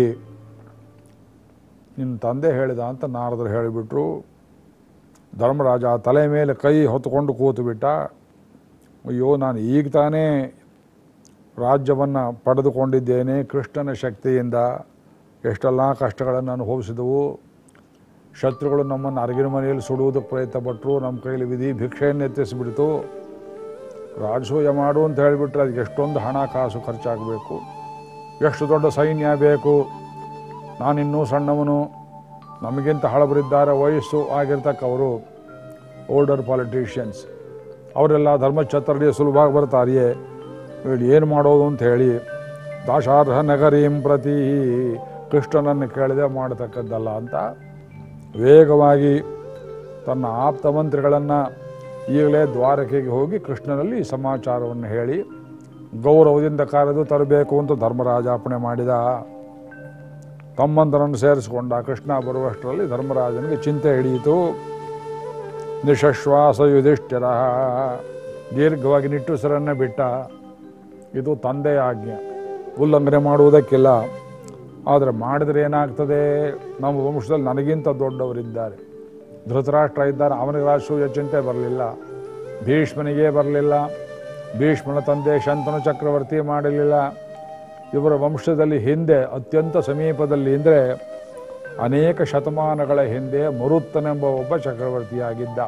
ನಿನ್ನ ತಂದೆ ಹೇಳಿದ ಅಂತ ನಾರದರು ಹೇಳಿಬಿಟ್ರು ಧರ್ಮರಾಜ ಆ ತಲೆ ಮೇಲೆ ಕೈ ಹೊತ್ತುಕೊಂಡು ಕೂತು ಬಿಟ್ಟ ಅಯ್ಯೋ ನಾನು ಈಗ ತಾನೇ ರಾಜ್ಯವನ್ನು ಪಡೆದುಕೊಂಡಿದ್ದೇನೆ ಕೃಷ್ಣನ ಶಕ್ತಿಯಿಂದ ಎಷ್ಟೆಲ್ಲ ಕಷ್ಟಗಳನ್ನು ಅನುಭವಿಸಿದವು ಶತ್ರುಗಳು ನಮ್ಮನ್ನು ಅರಗಿನ ಮನೆಯಲ್ಲಿ ಸುಡುವುದಕ್ಕೆ ಪ್ರಯತ್ನ ಪಟ್ಟರು ನಮ್ಮ ಕೈಲಿ ವಿಧಿ ಭಿಕ್ಷೆಯನ್ನು ಎತ್ತಿಸಿಬಿಡ್ತು ರಾಜಸೂಯ ಮಾಡು ಅಂತ ಹೇಳಿಬಿಟ್ರೆ ಅದಕ್ಕೆ ಎಷ್ಟೊಂದು ಹಣ ಕಾಸು ಖರ್ಚಾಗಬೇಕು ಎಷ್ಟು ದೊಡ್ಡ ಸೈನ್ಯ ಬೇಕು ನಾನಿನ್ನೂ ಸಣ್ಣವನು ನಮಗಿಂತ ಹಳಬರಿದ್ದಾರೆ ವಯಸ್ಸು ಆಗಿರ್ತಕ್ಕವರು ಓಲ್ಡರ್ ಪಾಲಿಟಿಷಿಯನ್ಸ್ ಅವರೆಲ್ಲ ಧರ್ಮಛತ್ರರಿಗೆ ಸುಲಭವಾಗಿ ಬರ್ತಾರೆಯೇ ಹೇಳಿ ಏನು ಮಾಡೋದು ಅಂತ ಹೇಳಿ ದಾಶಾರ್ಹ ನಗರೀಂ ಪ್ರತಿ ಕೃಷ್ಣನನ್ನು ಕೇಳದೆ ಮಾಡತಕ್ಕದ್ದಲ್ಲ ಅಂತ ವೇಗವಾಗಿ ತನ್ನ ಆಪ್ತ ಮಂತ್ರಿಗಳನ್ನು ಈಗಲೇ ದ್ವಾರಕೆಗೆ ಹೋಗಿ ಕೃಷ್ಣನಲ್ಲಿ ಈ ಸಮಾಚಾರವನ್ನು ಹೇಳಿ ಗೌರವದಿಂದ ಕರೆದು ತರಬೇಕು ಅಂತ ಧರ್ಮರಾಜ ಅಪ್ಪಣೆ ಮಾಡಿದ ತಮ್ಮಂದರನ್ನು ಸೇರಿಸಿಕೊಂಡ ಕೃಷ್ಣ ಬರುವಷ್ಟರಲ್ಲಿ ಧರ್ಮರಾಜನಿಗೆ ಚಿಂತೆ ಹಿಡಿಯಿತು ನಿಶಶ್ವಾಸ ಯುಧಿಷ್ಠಿರ ದೀರ್ಘವಾಗಿ ನಿಟ್ಟುಸಿರನ್ನೇ ಬಿಟ್ಟ ಇದು ತಂದೆಯ ಆಜ್ಞೆ ಉಲ್ಲಂಘನೆ ಮಾಡುವುದಕ್ಕಿಲ್ಲ ಆದರೆ ಮಾಡಿದರೆ ಏನಾಗ್ತದೆ ನಮ್ಮ ವಂಶದಲ್ಲಿ ನನಗಿಂತ ದೊಡ್ಡವರಿದ್ದಾರೆ ಧೃತರಾಷ್ಟ್ರ ಇದ್ದಾರೆ ಅವನಿಗೆ ರಾಜಸೂಯ ಚಿಂತೆ ಬರಲಿಲ್ಲ ಭೀಷ್ಮನಿಗೆ ಬರಲಿಲ್ಲ ಭೀಷ್ಮನ ತಂದೆ ಶಂತನು ಚಕ್ರವರ್ತಿ ಮಾಡಲಿಲ್ಲ ಇವರ ವಂಶದಲ್ಲಿ ಹಿಂದೆ ಅತ್ಯಂತ ಸಮೀಪದಲ್ಲಿ ಅಂದರೆ ಅನೇಕ ಶತಮಾನಗಳ ಹಿಂದೆ ಮರುತ್ತನೆಂಬ ಒಬ್ಬ ಚಕ್ರವರ್ತಿಯಾಗಿದ್ದ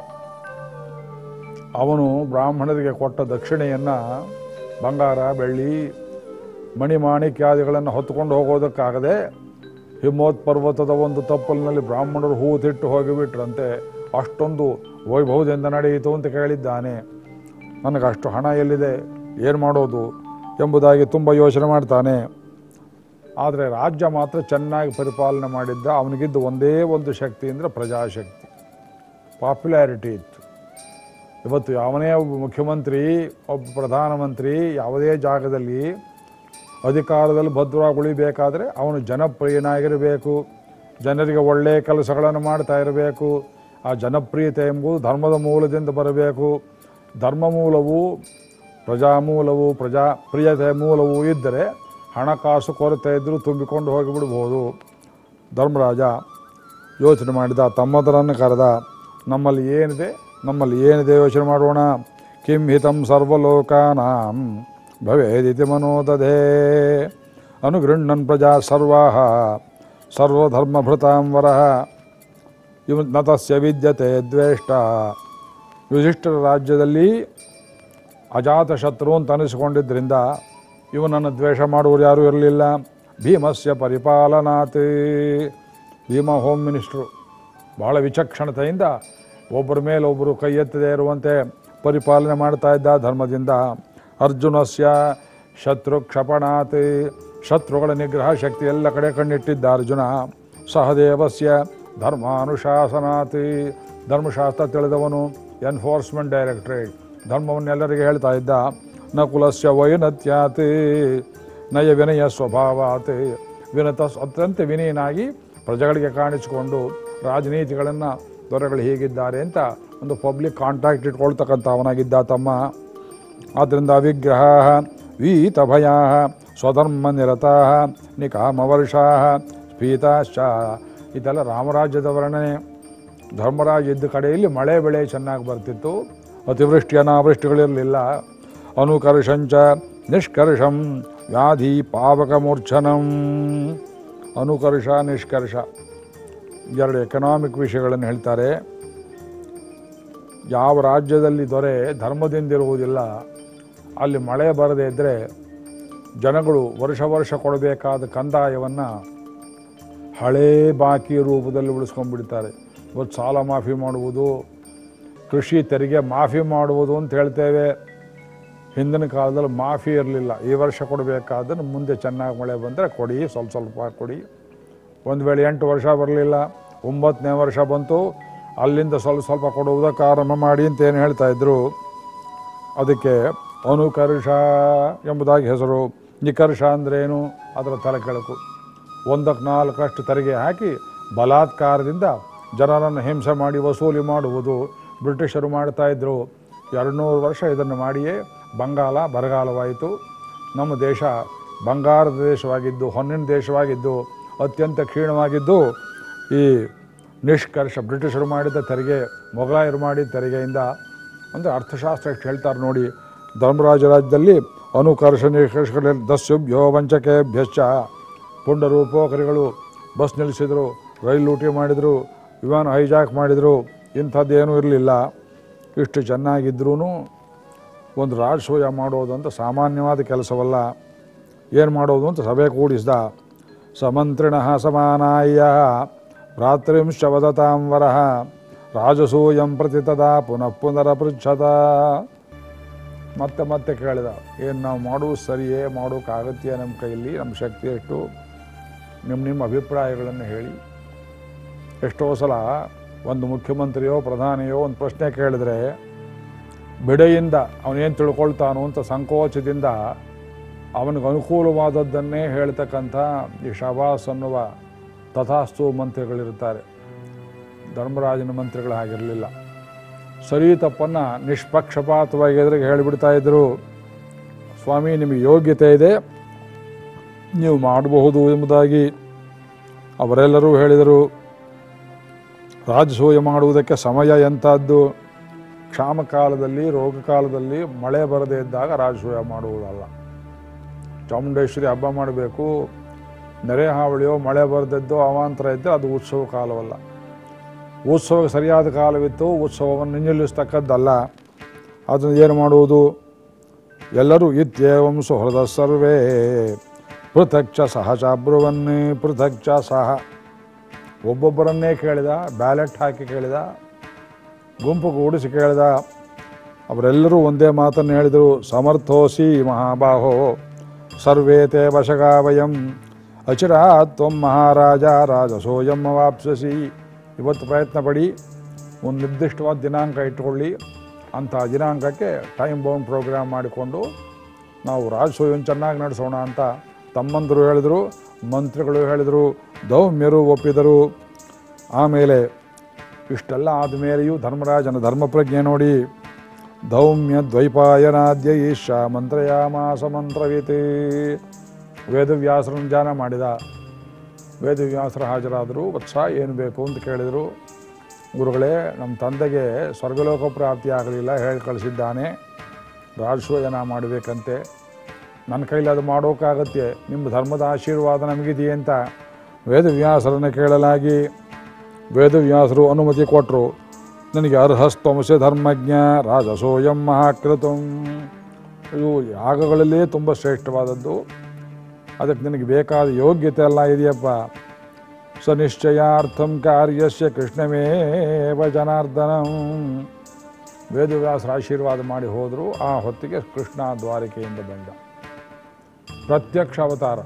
ಅವನು ಬ್ರಾಹ್ಮಣರಿಗೆ ಕೊಟ್ಟ ದಕ್ಷಿಣೆಯನ್ನು ಬಂಗಾರ ಬೆಳ್ಳಿ ಮಣಿಮಾಣಿಕ್ಯಾದಿಗಳನ್ನು ಹೊತ್ತುಕೊಂಡು ಹೋಗೋದಕ್ಕಾಗದೆ ಹಿಮೋತ್ ಪರ್ವತದ ಒಂದು ತಪ್ಪಲಿನಲ್ಲಿ ಬ್ರಾಹ್ಮಣರು ಹೂ ತಿಟ್ಟು ಹೋಗಿಬಿಟ್ರಂತೆ ಅಷ್ಟೊಂದು ವೈಭವದಿಂದ ನಡೆಯಿತು ಅಂತ ಕೇಳಿದ್ದಾನೆ ನನಗೆ ಅಷ್ಟು ಹಣ ಎಲ್ಲಿದೆ ಏನು ಮಾಡೋದು ಎಂಬುದಾಗಿ ತುಂಬ ಯೋಚನೆ ಮಾಡ್ತಾನೆ ಆದರೆ ರಾಜ್ಯ ಮಾತ್ರ ಚೆನ್ನಾಗಿ ಪರಿಪಾಲನೆ ಮಾಡಿದ್ದ ಅವನಿಗಿದ್ದು ಒಂದೇ ಒಂದು ಶಕ್ತಿ ಅಂದರೆ ಪ್ರಜಾಶಕ್ತಿ ಪಾಪ್ಯುಲಾರಿಟಿ ಇತ್ತು ಇವತ್ತು ಯಾವನೇ ಒಬ್ಬ ಮುಖ್ಯಮಂತ್ರಿ ಒಬ್ಬ ಪ್ರಧಾನಮಂತ್ರಿ ಯಾವುದೇ ಜಾಗದಲ್ಲಿ ಅಧಿಕಾರದಲ್ಲಿ ಭದ್ರವಾಗಿ ಉಳಿಬೇಕಾದ್ರೆ ಅವನು ಜನಪ್ರಿಯನಾಗಿರಬೇಕು ಜನರಿಗೆ ಒಳ್ಳೆಯ ಕೆಲಸಗಳನ್ನು ಮಾಡ್ತಾ ಇರಬೇಕು ಆ ಜನಪ್ರಿಯತೆ ಎಂಬುದು ಧರ್ಮದ ಮೂಲದಿಂದ ಬರಬೇಕು ಧರ್ಮ ಮೂಲವು ಪ್ರಜಾಮೂಲವು ಪ್ರಜಾ ಪ್ರಿಯತೆ ಮೂಲವು ಇದ್ದರೆ ಹಣಕಾಸು ಕೊರತೆ ಇದ್ದರೂ ತುಂಬಿಕೊಂಡು ಹೋಗಿಬಿಡ್ಬೋದು ಧರ್ಮರಾಜ ಯೋಚನೆ ಮಾಡಿದ ತಮ್ಮದರನ್ನು ಕರೆದ ನಮ್ಮಲ್ಲಿ ಏನಿದೆ ನಮ್ಮಲ್ಲಿ ಏನಿದೆ ಯೋಚನೆ ಮಾಡೋಣ ಕಿಂ ಹಿತಂ ಸರ್ವಲೋಕಾನಾಂ ಭವೇದಿತಿ ಮನೋದಧೇ ಅನುಗೃಹ್ಣನ್ ಪ್ರಜಾ ಸರ್ವಾ ಸರ್ವಧರ್ಮಭೃತಾಂ ವರಃ ಇವ್ ನ ತಸ್ಯ ವಿದ್ಯತೆ ದ್ವೇಷ್ಟ ಯುಧಿಷ್ಠಿರ ರಾಜ್ಯದಲ್ಲಿ ಅಜಾತ ಶತ್ರು ಅಂತ ಅನಿಸಿಕೊಂಡಿದ್ದರಿಂದ ಇವನನ್ನು ದ್ವೇಷ ಮಾಡುವರು ಯಾರೂ ಇರಲಿಲ್ಲ ಭೀಮಸ್ಯ ಪರಿಪಾಲನಾತ್ ಭೀಮ ಹೋಮ್ ಮಿನಿಸ್ಟ್ರು ಬಹಳ ವಿಚಕ್ಷಣತೆಯಿಂದ ಒಬ್ಬರ ಮೇಲೆ ಒಬ್ಬರು ಕೈ ಎತ್ತದೇ ಇರುವಂತೆ ಪರಿಪಾಲನೆ ಮಾಡ್ತಾ ಇದ್ದ ಧರ್ಮದಿಂದ ಅರ್ಜುನಸ್ಯ ಶತ್ರು ಕ್ಷಪಣಾತ್ ಶತ್ರುಗಳ ನಿಗ್ರಹ ಶಕ್ತಿ ಎಲ್ಲ ಕಡೆ ಕಣ್ಣಿಟ್ಟಿದ್ದ ಅರ್ಜುನ ಸಹದೇವಸ್ಯ ಧರ್ಮಾನುಶಾಸನಾತ್ ಧರ್ಮಶಾಸ್ತ್ರ ತಿಳಿದವನು ಎನ್ಫೋರ್ಸ್ಮೆಂಟ್ ಡೈರೆಕ್ಟ್ರೇಟ್ ಧರ್ಮವನ್ನೆಲ್ಲರಿಗೆ ಹೇಳ್ತಾ ಇದ್ದ ನಕುಲಸ್ಯ ವೈನತ್ಯಾತ್ ನಯ ವಿನಯ ಸ್ವಭಾವಾತ್ ವಿನತ ಅತ್ಯಂತ ವಿನಯನಾಗಿ ಪ್ರಜೆಗಳಿಗೆ ಕಾಣಿಸಿಕೊಂಡು ರಾಜನೀತಿಗಳನ್ನು ದೊರೆಗಳು ಹೀಗಿದ್ದಾರೆ ಅಂತ ಒಂದು ಪಬ್ಲಿಕ್ ಕಾಂಟ್ಯಾಕ್ಟ್ ಇಟ್ಕೊಳ್ತಕ್ಕಂಥ ಅವನಾಗಿದ್ದ ತಮ್ಮ ಆದ್ದರಿಂದ ವಿಗ್ರಹ ವೀತಭಯ ಸ್ವಧರ್ಮ ನಿರತಾ ನಿಕಾಮವರ್ಷಾ ಸ್ಫೀತಾಶ್ಚ ಇದೆಲ್ಲ ರಾಮರಾಜ್ಯದ ವರ್ಣನೆ ಧರ್ಮರಾಜ ಇದ್ದ ಕಡೆಯಲ್ಲಿ ಮಳೆ ಬೆಳೆ ಚೆನ್ನಾಗಿ ಬರ್ತಿತ್ತು ಅತಿವೃಷ್ಟಿ ಅನಾವೃಷ್ಟಿಗಳಿರಲಿಲ್ಲ ಅನುಕರ್ಷಂಚ ನಿಷ್ಕರ್ಷಂ ವ್ಯಾಧಿ ಪಾವಕ ಮೂರ್ಛನಂ ಅನುಕರ್ಷ ನಿಷ್ಕರ್ಷ ಎರಡು ಎಕನಾಮಿಕ್ ವಿಷಯಗಳನ್ನು ಹೇಳ್ತಾರೆ ಯಾವ ರಾಜ್ಯದಲ್ಲಿ ದೊರೆ ಧರ್ಮದಿಂದಿರುವುದಿಲ್ಲ ಅಲ್ಲಿ ಮಳೆ ಬರದೇ ಇದ್ದರೆ ಜನಗಳು ವರ್ಷ ವರ್ಷ ಕೊಡಬೇಕಾದ ಕಂದಾಯವನ್ನು ಹಳೇ ಬಾಕಿ ರೂಪದಲ್ಲಿ ಉಳಿಸ್ಕೊಂಡ್ಬಿಡ್ತಾರೆ ಇವತ್ತು ಸಾಲ ಮಾಫಿ ಮಾಡುವುದು ಕೃಷಿ ತೆರಿಗೆ ಮಾಫಿ ಮಾಡುವುದು ಅಂತ ಹೇಳ್ತೇವೆ ಹಿಂದಿನ ಕಾಲದಲ್ಲಿ ಮಾಫಿ ಇರಲಿಲ್ಲ ಈ ವರ್ಷ ಕೊಡಬೇಕಾದ್ರೆ ಮುಂದೆ ಚೆನ್ನಾಗಿ ಮಳೆ ಬಂದರೆ ಕೊಡಿ ಸ್ವಲ್ಪ ಸ್ವಲ್ಪ ಕೊಡಿ ಒಂದು ವೇಳೆ ಎಂಟು ವರ್ಷ ಬರಲಿಲ್ಲ ಒಂಬತ್ತನೇ ವರ್ಷ ಬಂತು ಅಲ್ಲಿಂದ ಸ್ವಲ್ಪ ಸ್ವಲ್ಪ ಕೊಡುವುದಕ್ಕೆ ಆರಂಭ ಮಾಡಿ ಅಂತ ಏನು ಹೇಳ್ತಾ ಇದ್ರು ಅದಕ್ಕೆ ಅನುಕರ್ಷ ಎಂಬುದಾಗಿ ಹೆಸರು ನಿಕರ್ಷ ಅಂದ್ರೇನು ಅದರ ತಲೆ ಕೆಳಕು ಒಂದಕ್ಕೆ ನಾಲ್ಕಷ್ಟು ತೆರಿಗೆ ಹಾಕಿ ಬಲಾತ್ಕಾರದಿಂದ ಜನರನ್ನು ಹಿಂಸೆ ಮಾಡಿ ವಸೂಲಿ ಮಾಡುವುದು ಬ್ರಿಟಿಷರು ಮಾಡ್ತಾ ಇದ್ದರು ಎರಡುನೂರು ವರ್ಷ ಇದನ್ನು ಮಾಡಿಯೇ ಬಂಗಾಲ ಬರಗಾಲವಾಯಿತು ನಮ್ಮ ದೇಶ ಬಂಗಾರದ ದೇಶವಾಗಿದ್ದು ಹೊನ್ನಿನ ದೇಶವಾಗಿದ್ದು ಅತ್ಯಂತ ಕ್ಷೀಣವಾಗಿದ್ದು ಈ ನಿಷ್ಕರ್ಷ ಬ್ರಿಟಿಷರು ಮಾಡಿದ ತೆರಿಗೆ ಮೊಘಲಾಯರು ಮಾಡಿದ ತೆರಿಗೆಯಿಂದ ಅಂದರೆ ಅರ್ಥಶಾಸ್ತ್ರ ಎಷ್ಟು ಹೇಳ್ತಾರೆ ನೋಡಿ ಧರ್ಮರಾಜ ರಾಜ್ಯದಲ್ಲಿ ಅನುಕರ್ಷಣೀಯ ದಸ್ಯುಭ್ಯೋ ವಂಚಕೆಭ್ಯಶ್ಚ ಪುಂಡರು ಪೋಖರಿಗಳು ಬಸ್ ನಿಲ್ಲಿಸಿದರು ರೈಲು ಲೂಟಿ ಮಾಡಿದರು ವಿಮಾನ ಹೈಜಾಕ್ ಮಾಡಿದರು ಇಂಥದ್ದೇನೂ ಇರಲಿಲ್ಲ ಇಷ್ಟು ಚೆನ್ನಾಗಿದ್ರೂ ಒಂದು ರಾಜಸೂಯ ಮಾಡೋದು ಅಂತ ಸಾಮಾನ್ಯವಾದ ಕೆಲಸವಲ್ಲ ಏನು ಮಾಡೋದು ಅಂತ ಸಭೆ ಕೂಡಿಸ್ದ ಸಮಂತ್ರಿಣ ಸಮಾನಾಯ ರಾತ್ರಿಂಶ ವದತಾಂ ವರಃ ರಾಜಸೂಯಂ ಪ್ರತಿ ತದಾ ಪುನಃ ಪುನರಪೃಚ್ಛತ ಮತ್ತೆ ಮತ್ತೆ ಕೇಳಿದ ಏನು ನಾವು ಮಾಡೋದು ಸರಿಯೇ ಮಾಡೋಕ್ಕಾಗತ್ಯೇ ನಮ್ಮ ಕೈಯಲ್ಲಿ ನಮ್ಮ ಶಕ್ತಿ ಎಷ್ಟು ನಿಮ್ಮ ನಿಮ್ಮ ಅಭಿಪ್ರಾಯಗಳನ್ನು ಹೇಳಿ ಎಷ್ಟೋ ಸಲ ಒಂದು ಮುಖ್ಯಮಂತ್ರಿಯೋ ಪ್ರಧಾನಿಯೋ ಒಂದು ಪ್ರಶ್ನೆ ಕೇಳಿದ್ರೆ ಬಿಡೆಯಿಂದ ಅವನೇನು ತಿಳ್ಕೊಳ್ತಾನೋ ಅಂತ ಸಂಕೋಚದಿಂದ ಅವನಿಗೆ ಅನುಕೂಲವಾದದ್ದನ್ನೇ ಹೇಳ್ತಕ್ಕಂಥ ಈ ಶಬಾಸ್ ಅನ್ನುವ ತಥಾಸ್ತು ಮಂತ್ರಿಗಳಿರ್ತಾರೆ ಧರ್ಮರಾಜನ ಮಂತ್ರಿಗಳು ಹಾಗಿರಲಿಲ್ಲ ಸರಿ ತಪ್ಪನ್ನು ನಿಷ್ಪಕ್ಷಪಾತವಾಗಿ ಎದುರಿಗೆ ಹೇಳಿಬಿಡ್ತಾ ಇದ್ದರು ಸ್ವಾಮಿ ನಿಮಗೆ ಯೋಗ್ಯತೆ ಇದೆ ನೀವು ಮಾಡಬಹುದು ಎಂಬುದಾಗಿ ಅವರೆಲ್ಲರೂ ಹೇಳಿದರು ರಾಜಸೂಯ ಮಾಡುವುದಕ್ಕೆ ಸಮಯ ಎಂಥದ್ದು ಕ್ಷಾಮ ಕಾಲದಲ್ಲಿ ರೋಗ ಕಾಲದಲ್ಲಿ ಮಳೆ ಬರದೇ ಇದ್ದಾಗ ರಾಜಸೂಯ ಮಾಡುವುದಲ್ಲ ಚಾಮುಂಡೇಶ್ವರಿ ಹಬ್ಬ ಮಾಡಬೇಕು ನೆರೆ ಹಾವಳಿಯೋ ಮಳೆ ಬರದಿದ್ದೋ ಅವಾಂತರ ಇದ್ದರೆ ಅದು ಉತ್ಸವ ಕಾಲವಲ್ಲ ಉತ್ಸವಕ್ಕೆ ಸರಿಯಾದ ಕಾಲವಿತ್ತು ಉತ್ಸವವನ್ನು ನಿಲ್ಲಿಸ್ತಕ್ಕದ್ದಲ್ಲ ಅದನ್ನು ಏನು ಮಾಡುವುದು ಎಲ್ಲರೂ ಇತ್ಯೇವಂ ಸುಹೃದ ಸರ್ವೇ ಪೃಥಕ್ ಚ ಸಹ ಚಾಬ್ರುವನ್ನೇ ಪೃಥಕ್ ಚ ಸಹ ಒಬ್ಬೊಬ್ಬರನ್ನೇ ಕೇಳಿದ ಬ್ಯಾಲೆಟ್ ಹಾಕಿ ಕೇಳಿದ ಗುಂಪು ಕೂಡಿಸಿ ಕೇಳಿದ ಅವರೆಲ್ಲರೂ ಒಂದೇ ಮಾತನ್ನು ಹೇಳಿದರು ಸಮರ್ಥೋಸಿ ಮಹಾಬಾಹೋ ಸರ್ವೇ ತೇ ವಶಗಾ ವಯಂ ಅಚಿರಾ ತ್ವಂ ಮಹಾರಾಜ ರಾಜಸೋಯಂ ಅವಾಪ್ಸಸಿ ಇವತ್ತು ಪ್ರಯತ್ನ ಪಡಿ ಒಂದು ನಿರ್ದಿಷ್ಟವಾದ ದಿನಾಂಕ ಇಟ್ಕೊಳ್ಳಿ ಅಂಥ ದಿನಾಂಕಕ್ಕೆ ಟೈಮ್ ಬೌಂಡ್ ಪ್ರೋಗ್ರಾಮ್ ಮಾಡಿಕೊಂಡು ನಾವು ರಾಜಸೂಯವನ್ನು ಚೆನ್ನಾಗಿ ನಡೆಸೋಣ ಅಂತ ತಮ್ಮಂದರು ಹೇಳಿದರು ಮಂತ್ರಿಗಳು ಹೇಳಿದರು ದೌಮ್ಯರು ಒಪ್ಪಿದರು ಆಮೇಲೆ ಇಷ್ಟೆಲ್ಲ ಆದಮೇಲೆಯೂ ಧರ್ಮರಾಜನ ಧರ್ಮಪ್ರಜ್ಞೆ ನೋಡಿ ದೌಮ್ಯ ದ್ವೈಪಾಯನಾದ್ಯ ಈಶ ಮಂತ್ರಯಾಮಾಸ ಮಂತ್ರವಿತಿ ವೇದವ್ಯಾಸರನ್ನು ಧ್ಯಾನ ಮಾಡಿದ ವೇದವ್ಯಾಸರು ಹಾಜರಾದರು ವತ್ಸ ಏನು ಬೇಕು ಅಂತ ಕೇಳಿದರು ಗುರುಗಳೇ ನಮ್ಮ ತಂದೆಗೆ ಸ್ವರ್ಗಲೋಕ ಪ್ರಾಪ್ತಿ ಆಗಲಿಲ್ಲ ಹೇಳಿ ಕಳಿಸಿದ್ದಾನೆ ರಾಜಸೂಯನ ಮಾಡಬೇಕಂತೆ ನನ್ನ ಕೈಲಿ ಅದು ಮಾಡೋಕ್ಕಾಗತ್ತೆ ನಿಮ್ಮ ಧರ್ಮದ ಆಶೀರ್ವಾದ ನಮಗಿದೆಯೇ ಅಂತ ವೇದವ್ಯಾಸರನ್ನು ಕೇಳಲಾಗಿ ವೇದವ್ಯಾಸರು ಅನುಮತಿ ಕೊಟ್ಟರು ನನಗೆ ಅರ್ಹಸ್ತಮಸೆ ಧರ್ಮಜ್ಞ ರಾಜಸೋಯಂ ಮಹಾಕೃತಂ ಇವು ಯಾಗಗಳಲ್ಲೇ ತುಂಬ ಶ್ರೇಷ್ಠವಾದದ್ದು ಅದಕ್ಕೆ ನಿನಗೆ ಬೇಕಾದ ಯೋಗ್ಯತೆ ಎಲ್ಲ ಇದೆಯಪ್ಪ ಸ ನಿಶ್ಚಯಾರ್ಥಂ ಕಾರ್ಯಸ್ಯ ಕೃಷ್ಣಮೇವ ಜನಾರ್ದನಂ ವೇದವ್ಯಾಸರ ಆಶೀರ್ವಾದ ಮಾಡಿ ಹೋದರು ಆ ಹೊತ್ತಿಗೆ ಕೃಷ್ಣ ದ್ವಾರಿಕೆಯಿಂದ ಬಂದ ಪ್ರತ್ಯಕ್ಷ ಅವತಾರ